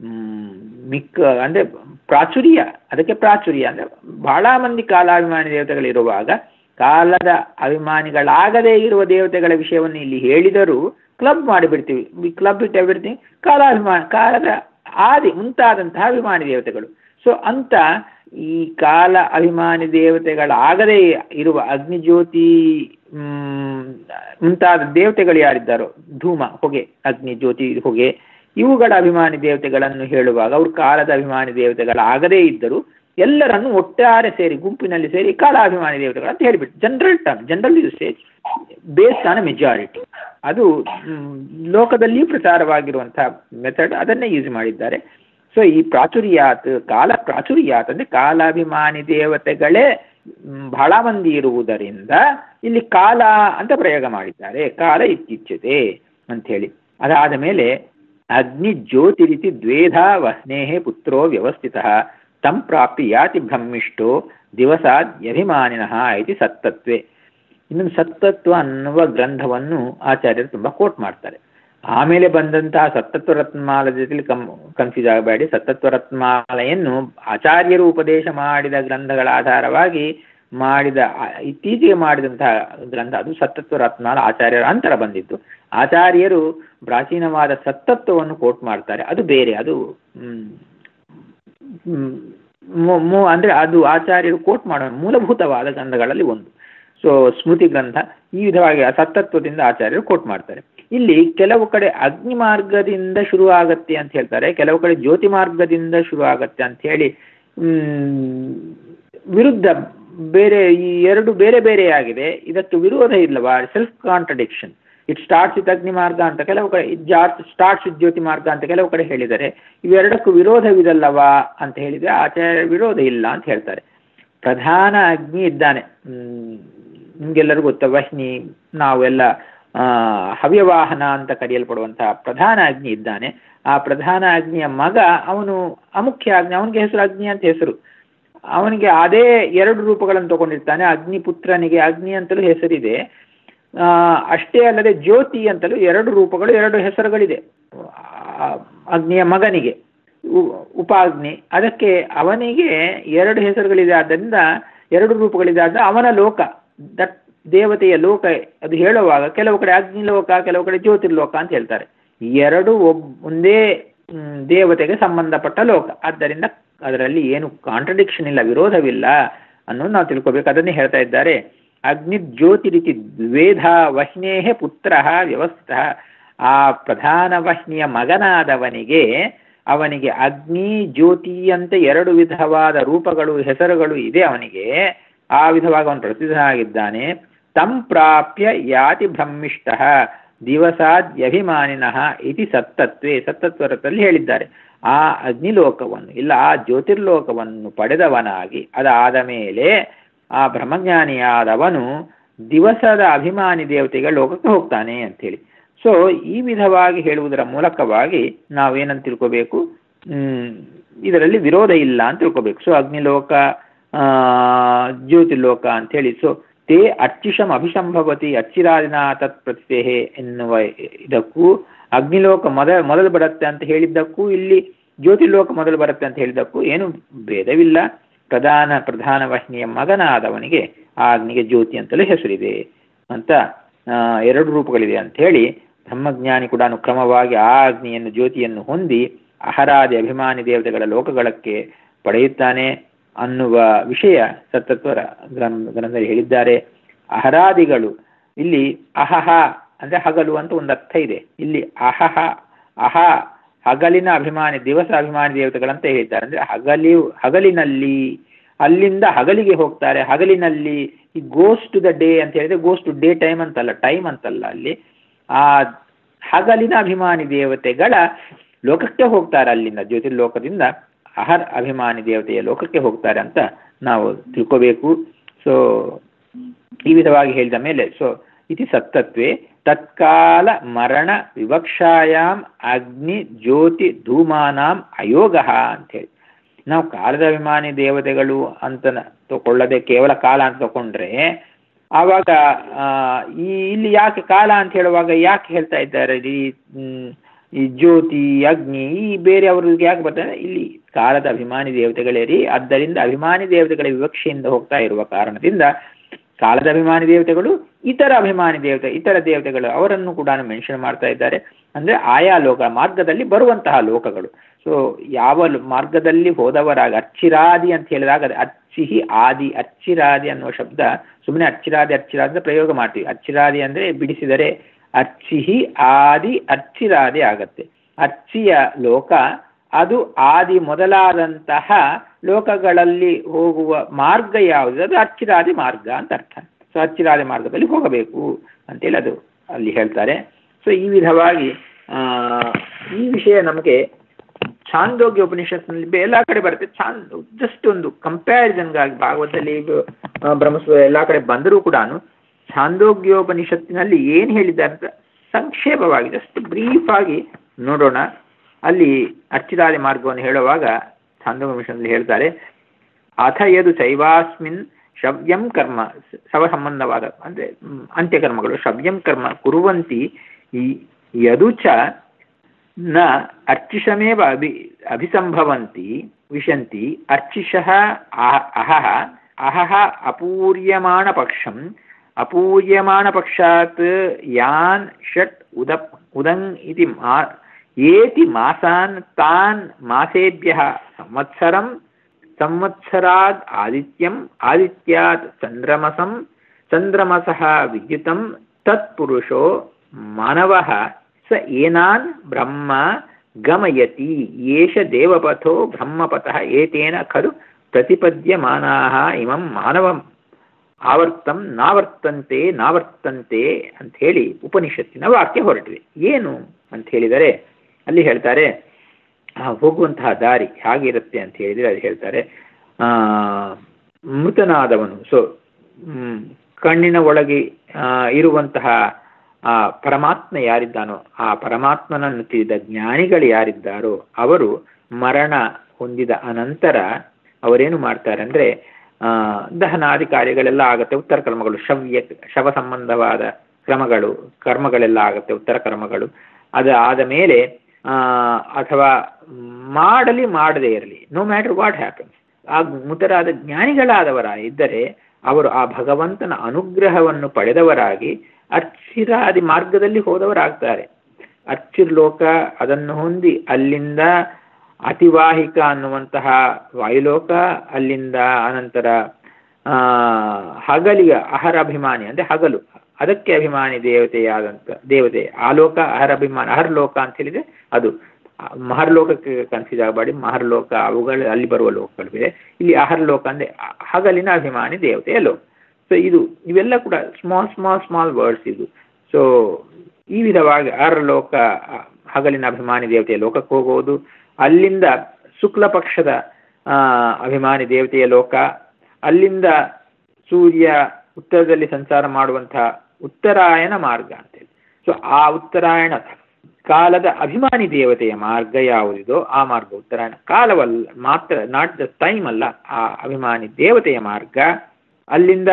ಮಿಕ್ಕ ಅಂದ್ರೆ ಪ್ರಾಚುರ್ಯ ಅದಕ್ಕೆ ಪ್ರಾಚುರ್ಯ ಅಂದ್ರೆ ಬಹಳ ಮಂದಿ ಕಾಲಾಭಿಮಾನಿ ದೇವತೆಗಳಿರುವಾಗ ಕಾಲದ ಅಭಿಮಾನಿಗಳಾಗದೇ ಇರುವ ದೇವತೆಗಳ ವಿಷಯವನ್ನು ಇಲ್ಲಿ ಹೇಳಿದರೂ ಕ್ಲಬ್ ಮಾಡಿಬಿಡ್ತೀವಿ ವಿ ಕ್ಲಬ್ ಇಟ್ ಎವ್ರಿಥಿಂಗ್ ಕಾಲಾಭಿಮಾನ ಕಾಲದ ಆದಿ ಮುಂತಾದಂತಹ ಅಭಿಮಾನಿ ದೇವತೆಗಳು ಸೊ ಅಂತ ಈ ಕಾಲ ಅಭಿಮಾನಿ ದೇವತೆಗಳಾಗದೇ ಇರುವ ಅಗ್ನಿಜ್ಯೋತಿ ಮ್, ಮುಂತಾದ ದೇವತೆಗಳು ಯಾರಿದ್ದಾರೋ ಧೂಮ ಹೊಗೆ ಅಗ್ನಿ ಜ್ಯೋತಿ ಹೊಗೆ ಇವುಗಳ ಅಭಿಮಾನಿ ದೇವತೆಗಳನ್ನು ಹೇಳುವಾಗ ಅವರು ಕಾಲದ ಅಭಿಮಾನಿ ದೇವತೆಗಳಾಗದೇ ಇದ್ದರೂ ಎಲ್ಲರನ್ನು ಒಟ್ಟಾರೆ ಸೇರಿ ಗುಂಪಿನಲ್ಲಿ ಸೇರಿ ಕಾಲಾಭಿಮಾನಿ ದೇವತೆಗಳು ಅಂತ ಹೇಳಿಬಿಟ್ಟು general term general usage based on majority ಅದು ಮ್, ಲೋಕದಲ್ಲಿಯೂ ಪ್ರಚಾರವಾಗಿರುವಂತಹ ಮೆಥಡ್ ಅದನ್ನೇ ಯೂಸ್ ಮಾಡಿದ್ದಾರೆ ಸೊ ಈ ಪ್ರಾಚುರ್ಯಾತ್ ಕಾಲ ಪ್ರಾಚುರ್ಯಾತ್ ಅಂದ್ರೆ ಕಾಲಾಭಿಮಾನಿ ದೇವತೆಗಳೇ ಮ್, ಬಹಳ ಮಂದಿ ಇರುವುದರಿಂದ ಇಲ್ಲಿ ಕಾಲ ಅಂತ ಪ್ರಯೋಗ ಮಾಡಿದ್ದಾರೆ ಕಾಲ ಇತ್ಯುಚ್ಯತೆ ಅಂಥೇಳಿ ಅದಾದ ಮೇಲೆ ಅಗ್ನಿ ಜ್ಯೋತಿ ರೀತಿ ದ್ವೇಧಾ ವಹ್ನೇಹೇ ಪುತ್ರೋ ವ್ಯವಸ್ಥಿತ ತಂ ಪ್ರಾಪ್ತಿ ಯಾತಿ ಬ್ರಹ್ಮಿಷ್ಟೋ ದಿವಸಾದ್ಯಭಿಮಾನಿನಃ ಇತಿ ಸತ್ತತ್ವೆ ಇನ್ನೊಂದು ಸತ್ತತ್ವ ಅನ್ನುವ ಗ್ರಂಥವನ್ನು ಆಚಾರ್ಯರು ತುಂಬ ಕೋಟ್ ಮಾಡ್ತಾರೆ ಆಮೇಲೆ ಬಂದಂತಹ ಸತ್ತತ್ವ ರತ್ನಮಾಲ ಜೊತೆಲಿ ಕಂ ಕನ್ಫ್ಯೂಸ್ ಆಗಬೇಡಿ ಸತ್ತತ್ವ ರತ್ನಮಾಲೆಯನ್ನು ಆಚಾರ್ಯರು ಉಪದೇಶ ಮಾಡಿದ ಗ್ರಂಥಗಳ ಆಧಾರವಾಗಿ ಮಾಡಿದ ಆ- ಇತ್ತೀಚೆಗೆ ಮಾಡಿದಂತಹ ಗ್ರಂಥ ಅದು ಸತ್ತತ್ವ ರತ್ನಾಲ ಆಚಾರ್ಯರ ಅಂತರ ಬಂದಿತ್ತು ಆಚಾರ್ಯರು ಪ್ರಾಚೀನವಾದ ಸತ್ತತ್ವವನ್ನು ಕೋಟ್ ಮಾಡ್ತಾರೆ ಅದು ಬೇರೆ ಅದು ಮ್, ಮ್, ಮು- ಮು- ಅಂದ್ರೆ ಅದು ಆಚಾರ್ಯರು ಕೋಟ್ ಮಾಡೋ ಮೂಲಭೂತವಾದ ಗ್ರಂಥಗಳಲ್ಲಿ ಒಂದು ಸೊ ಸ್ಮೃತಿ ಗ್ರಂಥ ಈ ವಿಧವಾಗಿ ಆ ಸತ್ತತ್ವದಿಂದ ಆಚಾರ್ಯರು ಕೋಟ್ ಮಾಡ್ತಾರೆ ಇಲ್ಲಿ ಕೆಲವು ಕಡೆ ಅಗ್ನಿ ಮಾರ್ಗದಿಂದ ಶುರು ಆಗತ್ತೆ ಅಂತ ಹೇಳ್ತಾರೆ ಕೆಲವು ಕಡೆ ಜ್ಯೋತಿ ಮಾರ್ಗದಿಂದ ಶುರು ಆಗತ್ತೆ ಅಂತ ಹೇಳಿ ಮ್, ವಿರುದ್ಧ ಬೇರೆ ಈ ಎರಡು ಬೇರೆ ಬೇರೆ ಆಗಿದೆ ಇದಕ್ಕೆ ವಿರೋಧ ಇಲ್ಲವಾ self contradiction it starts with ಅಗ್ನಿ ಮಾರ್ಗ ಅಂತ ಕೆಲವು ಕಡೆ ಜಾರ್ಟ್ ಸ್ಟಾರ್ಟ್ಸ್ ವಿತ್ ಜ್ಯೋತಿ ಮಾರ್ಗ ಅಂತ ಕೆಲವು ಕಡೆ ಹೇಳಿದ್ದಾರೆ ಇವೆರಡಕ್ಕೂ ವಿರೋಧವಿದಲ್ಲವಾ ಅಂತ ಹೇಳಿದರೆ ಆಚಾರ್ಯ ವಿರೋಧ ಇಲ್ಲ ಅಂತ ಹೇಳ್ತಾರೆ ಪ್ರಧಾನ ಅಗ್ನಿ ಇದ್ದಾನೆ ಹ್ಮ್, ನಿಮ್ಗೆಲ್ಲರಿಗೂ ಗೊತ್ತ ವಹ್ನಿ ನಾವೆಲ್ಲ ಆ, ಹವ್ಯವಾಹನ ಅಂತ ಕರೆಯಲ್ಪಡುವಂತಹ ಪ್ರಧಾನ ಅಗ್ನಿ ಇದ್ದಾನೆ ಆ ಪ್ರಧಾನ ಅಗ್ನಿಯ ಮಗ ಅವನು ಅಮುಖ್ಯ ಅಗ್ನಿ ಅವನಿಗೆ ಹೆಸರು ಅಗ್ನಿ ಅಂತ ಹೆಸರು ಅವನಿಗೆ ಅದೇ ಎರಡು ರೂಪಗಳನ್ನು ತಗೊಂಡಿರ್ತಾನೆ ಅಗ್ನಿ ಪುತ್ರನಿಗೆ ಅಗ್ನಿ ಅಂತಲೂ ಹೆಸರಿದೆ ಆ, ಅಷ್ಟೇ ಅಲ್ಲದೆ ಜ್ಯೋತಿ ಅಂತಲೂ ಎರಡು ರೂಪಗಳು ಎರಡು ಹೆಸರುಗಳಿದೆ ಆ, ಅಗ್ನಿಯ ಮಗನಿಗೆ ಉ- ಉಪಾಗ್ನಿ ಅದಕ್ಕೆ ಅವನಿಗೆ ಎರಡು ಹೆಸರುಗಳಿದೆ ಆದ್ದರಿಂದ ಎರಡು ರೂಪಗಳಿದೆ ಆದ ಅವನ ಲೋಕ ದಟ್ ದೇವತೆಯ ಲೋಕ ಅದು ಹೇಳುವಾಗ ಕೆಲವು ಕಡೆ ಅಗ್ನಿ ಲೋಕ ಕೆಲವು ಕಡೆ ಜ್ಯೋತಿರ್ಲೋಕ ಅಂತ ಹೇಳ್ತಾರೆ ಎರಡು ಒಬ್ ಒಂದೇ ಮ್, ದೇವತೆಗೆ ಸಂಬಂಧಪಟ್ಟ ಲೋಕ ಆದ್ದರಿಂದ ಅದರಲ್ಲಿ ಏನು ಕಾಂಟ್ರಡಿಕ್ಷನ್ ಇಲ್ಲ ವಿರೋಧವಿಲ್ಲ ಅನ್ನೋದು ನಾವು ತಿಳ್ಕೊಬೇಕು ಅದನ್ನೇ ಹೇಳ್ತಾ ಇದ್ದಾರೆ ಅಗ್ನಿ ಜ್ಯೋತಿ ರೀತಿ ದ್ವೇಧ ವಹ್ನೇಹ ಪುತ್ರ ವ್ಯವಸ್ಥಿತ ಆ ಪ್ರಧಾನ ವಹ್ನಿಯ ಮಗನಾದವನಿಗೆ ಅವನಿಗೆ ಅಗ್ನಿ ಜ್ಯೋತಿ ಅಂತ ಎರಡು ವಿಧವಾದ ರೂಪಗಳು ಹೆಸರುಗಳು ಇದೆ ಅವನಿಗೆ ಆ ವಿಧವಾಗಿ ಅವನು ಪ್ರಸಿದ್ಧನಾಗಿದ್ದಾನೆ ತಂ ಪ್ರಾಪ್ಯ ಯಾತಿ ಬ್ರಹ್ಮಿಷ್ಟ ದಿವಸಾದ್ಯಭಿಮಾನಿನಃ ಇತಿ ಸತ್ತತ್ವೇ ಸತ್ತತ್ವರದಲ್ಲಿ ಹೇಳಿದ್ದಾರೆ ಆ ಅಗ್ನಿಲೋಕವನ್ನು ಇಲ್ಲ ಆ ಜ್ಯೋತಿರ್ಲೋಕವನ್ನು ಪಡೆದವನಾಗಿ ಅದಾದ ಮೇಲೆ ಆ ಬ್ರಹ್ಮಜ್ಞಾನಿಯಾದವನು ದಿವಸದ ಅಭಿಮಾನಿ ದೇವತೆಗಳ ಲೋಕಕ್ಕೆ ಹೋಗ್ತಾನೆ ಅಂಥೇಳಿ ಸೊ ಈ ವಿಧವಾಗಿ ಹೇಳುವುದರ ಮೂಲಕವಾಗಿ ನಾವೇನಂತ ತಿಳ್ಕೋಬೇಕು ಹ್ಮ್, ಇದರಲ್ಲಿ ವಿರೋಧ ಇಲ್ಲ ಅಂತ ತಿಳ್ಕೋಬೇಕು ಸೊ ಅಗ್ನಿಲೋಕ ಆ, ಜ್ಯೋತಿರ್ಲೋಕ ಅಂಥೇಳಿ ಸೊ ತೇ ಅರ್ಚಿಷಂ ಅಭಿಸಂಭವತಿ ಅಚ್ಚಿರಾದಿನ ತತ್ ಪ್ರತಿತೇಹೆ ಎನ್ನುವ ಇದಕ್ಕೂ ಅಗ್ನಿಲೋಕ ಮೊದ ಮೊದಲು ಬರುತ್ತೆ ಅಂತ ಹೇಳಿದ್ದಕ್ಕೂ ಇಲ್ಲಿ ಜ್ಯೋತಿರ್ಲೋಕ ಮೊದಲು ಬರುತ್ತೆ ಅಂತ ಹೇಳಿದ್ದಕ್ಕೂ ಏನು ಭೇದವಿಲ್ಲ ಪ್ರಧಾನ ಪ್ರಧಾನ ವಾಹಿನಿಯ ಮಗನಾದವನಿಗೆ ಆ ಅಗ್ನಿಗೆ ಜ್ಯೋತಿ ಅಂತಲೂ ಹೆಸರಿದೆ ಅಂತ ಆ, ಎರಡು ರೂಪಗಳಿದೆ ಅಂತ ಹೇಳಿ ಬ್ರಹ್ಮಜ್ಞಾನಿ ಕೂಡ ಕ್ರಮವಾಗಿ ಆ ಅಗ್ನಿಯನ್ನು ಜ್ಯೋತಿಯನ್ನು ಹೊಂದಿ ಅಹರಾದಿ ಅಭಿಮಾನಿ ದೇವತೆಗಳ ಲೋಕಗಳಕ್ಕೆ ಪಡೆಯುತ್ತಾನೆ ಅನ್ನುವ ವಿಷಯ ಸತ್ತತ್ವರ ಗ್ರಂ ಗ್ರಂಥದಲ್ಲಿ ಹೇಳಿದ್ದಾರೆ ಅಹರಾದಿಗಳು ಇಲ್ಲಿ ಅಹಹ ಅಂದ್ರೆ ಹಗಲು ಅಂತ ಒಂದು ಅರ್ಥ ಇದೆ ಇಲ್ಲಿ ಅಹಹ ಅಹ ಹಗಲಿನ ಅಭಿಮಾನಿ ದಿವಸ ಅಭಿಮಾನಿ ದೇವತೆಗಳಂತ ಹೇಳ್ತಾರೆ ಅಂದ್ರೆ ಹಗಲಿ ಹಗಲಿನಲ್ಲಿ ಅಲ್ಲಿಂದ ಹಗಲಿಗೆ ಹೋಗ್ತಾರೆ ಹಗಲಿನಲ್ಲಿ ಈ ಗೋಸ್ ಟು ದ ಡೇ ಅಂತ ಹೇಳಿದ್ರೆ ಗೋಸ್ ಟು ಡೇ ಟೈಮ್ ಅಂತಲ್ಲ ಟೈಮ್ ಅಂತಲ್ಲ ಅಲ್ಲಿ ಆ ಹಗಲಿನ ಅಭಿಮಾನಿ ದೇವತೆಗಳ ಲೋಕಕ್ಕೆ ಹೋಗ್ತಾರೆ ಅಲ್ಲಿಂದ ಜ್ಯೋತಿರ್ಲೋಕದಿಂದ ಅಹರ್ ಅಭಿಮಾನಿ ದೇವತೆಯ ಲೋಕಕ್ಕೆ ಹೋಗ್ತಾರೆ ಅಂತ ನಾವು ತಿಳ್ಕೋಬೇಕು ಸೊ ಈ ವಿಧವಾಗಿ ಹೇಳಿದ ಮೇಲೆ ಸೊ ಇತಿ ಸತ್ತತ್ವೇ ತತ್ಕಾಲ ಮರಣ ವಿವಕ್ಷಾಯಾಮ್ ಅಗ್ನಿ ಜ್ಯೋತಿ ಧೂಮಾನಾಂ ಅಯೋಗ ಅಂತೇಳಿ ನಾವು ಕಾಲದ ಅಭಿಮಾನಿ ದೇವತೆಗಳು ಅಂತ ನ- ತಗೊಳ್ಳದೆ ಕೇವಲ ಕಾಲ ಅಂತ ತಗೊಂಡ್ರೆ ಆವಾಗ ಆ, ಈ ಇಲ್ಲಿ ಯಾಕೆ ಕಾಲ ಅಂತ ಹೇಳುವಾಗ ಯಾಕೆ ಹೇಳ್ತಾ ಇದ್ದಾರೆ ಈ ಮ್, ಈ ಜ್ಯೋತಿ ಅಗ್ನಿ ಈ ಬೇರೆ ಅವ್ರಿಗೆ ಯಾಕೆ ಬರ್ತಾರೆ ಇಲ್ಲಿ ಕಾಲದ ಅಭಿಮಾನಿ ದೇವತೆಗಳೇ ರೀ ಆದ್ದರಿಂದ ಅಭಿಮಾನಿ ದೇವತೆಗಳ ವಿವಕ್ಷೆಯಿಂದ ಹೋಗ್ತಾ ಇರುವ ಕಾರಣದಿಂದ ಕಾಲದ ಅಭಿಮಾನಿ ದೇವತೆಗಳು ಇತರ ಅಭಿಮಾನಿ ದೇವತೆ ಇತರ ದೇವತೆಗಳು ಅವರನ್ನು ಕೂಡ ಮೆನ್ಷನ್ ಮಾಡ್ತಾ ಇದ್ದಾರೆ ಅಂದ್ರೆ ಆಯಾ ಲೋಕ ಮಾರ್ಗದಲ್ಲಿ ಬರುವಂತಹ ಲೋಕಗಳು ಸೊ ಯಾವ ಲ- ಮಾರ್ಗದಲ್ಲಿ ಹೋದವರಾಗ ಅಚ್ಚಿರಾದಿ ಅಂತ ಹೇಳಿದಾಗ ಅದು ಅಚ್ಚಿಹಿ ಆದಿ ಅಚ್ಚಿರಾದಿ ಅನ್ನುವ ಶಬ್ದ ಸುಮ್ಮನೆ ಅಚ್ಚಿರಾದಿ ಅಚ್ಚಿರಾದಿ ಅಂತ ಪ್ರಯೋಗ ಮಾಡ್ತೀವಿ ಅಚ್ಚಿರಾದಿ ಅಂದ್ರೆ ಬಿಡಿಸಿದರೆ ಅಚ್ಚಿಹಿ ಆದಿ ಅಚ್ಚಿರಾದಿ ಆಗತ್ತೆ ಅಚ್ಚಿಯ ಲೋಕ ಅದು ಆದಿ ಮೊದಲಾದಂತಹ ಲೋಕಗಳಲ್ಲಿ ಹೋಗುವ ಮಾರ್ಗ ಯಾವುದು ಅದು ಅಚ್ಚಿರಾದಿ ಮಾರ್ಗ ಅಂತ ಅರ್ಥ ಸೊ ಅಚ್ಚಿರಾದಿ ಮಾರ್ಗದಲ್ಲಿ ಹೋಗಬೇಕು ಅಂತೇಳಿ ಅದು ಅಲ್ಲಿ ಹೇಳ್ತಾರೆ ಸೊ ಈ ವಿಧವಾಗಿ ಆ, ಈ ವಿಷಯ ನಮಗೆ ಛಾಂದೋಗ್ಯ ಉಪನಿಷತ್ನಲ್ಲಿ ಬೆ- ಎಲ್ಲಾ ಕಡೆ ಬರುತ್ತೆ ಛಾಂದ್ ಜಸ್ಟ್ ಒಂದು ಕಂಪ್ಯಾರಿಸನ್ಗಾಗಿ ಭಾಗವತದಲ್ಲಿ ಆ, ಬ್ರಹ್ಮಸೂತ್ರ ಎಲ್ಲಾ ಕಡೆ ಬಂದರೂ ಕೂಡ ಛಾಂದೋಗ್ಯೋಪನಿಷತ್ತಿನಲ್ಲಿ ಏನು ಹೇಳಿದ್ದಾರೆ ಅಂತ ಸಂಕ್ಷೇಪವಾಗಿ ಜಸ್ಟ್ ಬ್ರೀಫ್ ಆಗಿ ನೋಡೋಣ ಅಲ್ಲಿ ಅಚ್ಚಿರಾದಿ ಮಾರ್ಗವನ್ನು ಹೇಳುವಾಗ ಛಾಂದೋಪನಿಷತ್ನಲ್ಲಿ ಹೇಳ್ತಾರೆ ಅಥ ಯದು ಶೈವಾಸ್ಮಿನ್ ಶವ್ಯಂ ಕರ್ಮ ಶವ ಸಂಬಂಧವಾದ ಅಂದರೆ ಮ್, ಅಂತ್ಯಕರ್ಮಗಳು ಶವ್ಯಂ ಕರ್ಮ ಕುರುವಂತಿ ಈ- ಯದು ಚ ನ ಅರ್ಚಿಷಮೇವ ಅಭಿ ಅಭಿಸಂಭವಂತಿ ವಿಶಂತಿ ಅರ್ಚಿಷಃ ಅಹ ಅಹಃ ಅಹಹ ಅಪೂರ್ಯಮಾಣ ಪಕ್ಷಂ ಅಪೂರ್ಯಮಾಣ ಪಕ್ಷಾತ್ ಯಾನ್ ಷಟ್ ಉದ ಉದಂಗ್ ಇತಿ ಮಾ ಏತಿ ಮಾಸಾನ್ ತಾನ್ ಮಾಸೇಭ್ಯಃ ಸಂವತ್ಸರಂ ಸಂವತ್ಸರಾದ್ ಆದಿತ್ಯಂ ಆದಿತ್ಯಾತ್ ಚಂದ್ರಮಸಂ ಚಂದ್ರಮಸಃ ವಿದ್ಯುತಂ ತತ್ಪುರುಷೋ ಮಾನವಃ ಸ ಏನಾನ್ ಬ್ರಹ್ಮ ಗಮಯತಿ ಏಷ ದೇವಪಥೋ ಬ್ರಹ್ಮಪಥಃ ಏತೇನ ಖಲು ಪ್ರತಿಪದ್ಯಮಾನಾಃ ಇಮಂ ಮಾನವಂ ಆವರ್ತಂ ನಾವರ್ತಂತೆ ನಾವರ್ತಂತೆ ಅಂತ ಹೇಳಿ ಉಪನಿಷತ್ತಿನ ವಾಕ್ಯ ಹೊರಟಿದೆ ಏನು ಅಂತ ಹೇಳಿದರೆ ಅಲ್ಲಿ ಹೇಳ್ತಾರೆ ಆ ಹೋಗುವಂತಹ ದಾರಿ ಹೇಗಿರುತ್ತೆ ಅಂತ ಹೇಳಿದರೆ ಅದು ಹೇಳ್ತಾರೆ ಆ ಮೃತನಾದವನು ಸೊ ಕಣ್ಣಿನ ಒಳಗೆ ಆ, ಇರುವಂತಹ ಆ ಪರಮಾತ್ಮ ಯಾರಿದ್ದಾನೋ ಆ ಪರಮಾತ್ಮನನ್ನು ತಿಳಿದ ಜ್ಞಾನಿಗಳು ಯಾರಿದ್ದಾರೋ ಅವರು ಮರಣ ಹೊಂದಿದ ಅನಂತರ ಅವರೇನು ಮಾಡ್ತಾರೆ ಅಂದ್ರೆ ಆ, ದಹನಾದಿ ಕಾರ್ಯಗಳೆಲ್ಲ ಆಗುತ್ತೆ ಉತ್ತರ ಕರ್ಮಗಳು ಶವ್ಯ ಶವ ಸಂಬಂಧವಾದ ಕ್ರಮಗಳು ಕರ್ಮಗಳೆಲ್ಲ ಆಗುತ್ತೆ ಉತ್ತರ ಕರ್ಮಗಳು ಅದು ಆದ ಮೇಲೆ ಆ, ಅಥವಾ ಮಾಡಲಿ ಮಾಡದೇ ಇರಲಿ ನೋ ಮ್ಯಾಟರ್ ವಾಟ್ ಹ್ಯಾಪನ್ಸ್ ಆ ಮುತರಾದ ಜ್ಞಾನಿಗಳಾದವರ ಇದ್ದರೆ ಅವರು ಆ ಭಗವಂತನ ಅನುಗ್ರಹವನ್ನು ಪಡೆದವರಾಗಿ ಅರ್ಚಿರಾದಿ ಮಾರ್ಗದಲ್ಲಿ ಹೋದವರಾಗ್ತಾರೆ ಅರ್ಚಿರ್ ಲೋಕ ಅದನ್ನು ಹೊಂದಿ ಅಲ್ಲಿಂದ ಅತಿವಾಹಿಕ ಅನ್ನುವಂತಹ ವಾಯುಲೋಕ ಅಲ್ಲಿಂದ ಅನಂತರ ಆ ಹಗಲಿಗ ಅಹರ ಅಭಿಮಾನಿ ಅಂದ್ರೆ ಹಗಲು ಅದಕ್ಕೆ ಅಭಿಮಾನಿ ದೇವತೆಯಾದಂತ ದೇವತೆ ಆ ಲೋಕ ಅಹರ ಅಭಿಮಾನಿ ಅಹರ್ ಲೋಕ ಅಂತ ಹೇಳಿದ್ರೆ ಅದು ಮಹರ್ಲೋಕಕ್ಕೆ ಕನ್ಫ್ಯೂಸ್ ಆಗಬೇಡಿ ಮಹರ್ಲೋಕ ಅವುಗಳು ಅಲ್ಲಿ ಬರುವ ಲೋಕಗಳು ಬೇರೆ ಇಲ್ಲಿ ಅಹರ್ ಲೋಕ ಅಂದ್ರೆ ಹಗಲಿನ ಅಭಿಮಾನಿ ದೇವತೆಯ ಲೋಕ ಸೊ ಇದು ಇವೆಲ್ಲ ಕೂಡ ಸ್ಮಾಲ್ ಸ್ಮಾಲ್ ಸ್ಮಾಲ್ ವರ್ಡ್ಸ್ ಇದು ಸೊ ಈ ವಿಧವಾಗಿ ಅಹರ್ ಲೋಕ ಹಗಲಿನ ಅಭಿಮಾನಿ ದೇವತೆಯ ಲೋಕಕ್ಕೆ ಹೋಗುವುದು ಅಲ್ಲಿಂದ ಶುಕ್ಲ ಪಕ್ಷದ ಆ, ಅಭಿಮಾನಿ ದೇವತೆಯ ಲೋಕ ಅಲ್ಲಿಂದ ಸೂರ್ಯ ಉತ್ತರದಲ್ಲಿ ಸಂಚಾರ ಮಾಡುವಂತಹ ಉತ್ತರಾಯಣ ಮಾರ್ಗ ಅಂತೇಳಿ ಸೊ ಆ ಉತ್ತರಾಯಣ ಕಾಲದ ಅಭಿಮಾನಿ ದೇವತೆಯ ಮಾರ್ಗ ಯಾವುದಿದೋ ಆ ಮಾರ್ಗ ಉತ್ತರಾಯಣ ಕಾಲವಲ್ಲ ಮಾತ್ರ ನಾಟ್ ದ ಟೈಮ್ ಅಲ್ಲ ಆ ಅಭಿಮಾನಿ ದೇವತೆಯ ಮಾರ್ಗ ಅಲ್ಲಿಂದ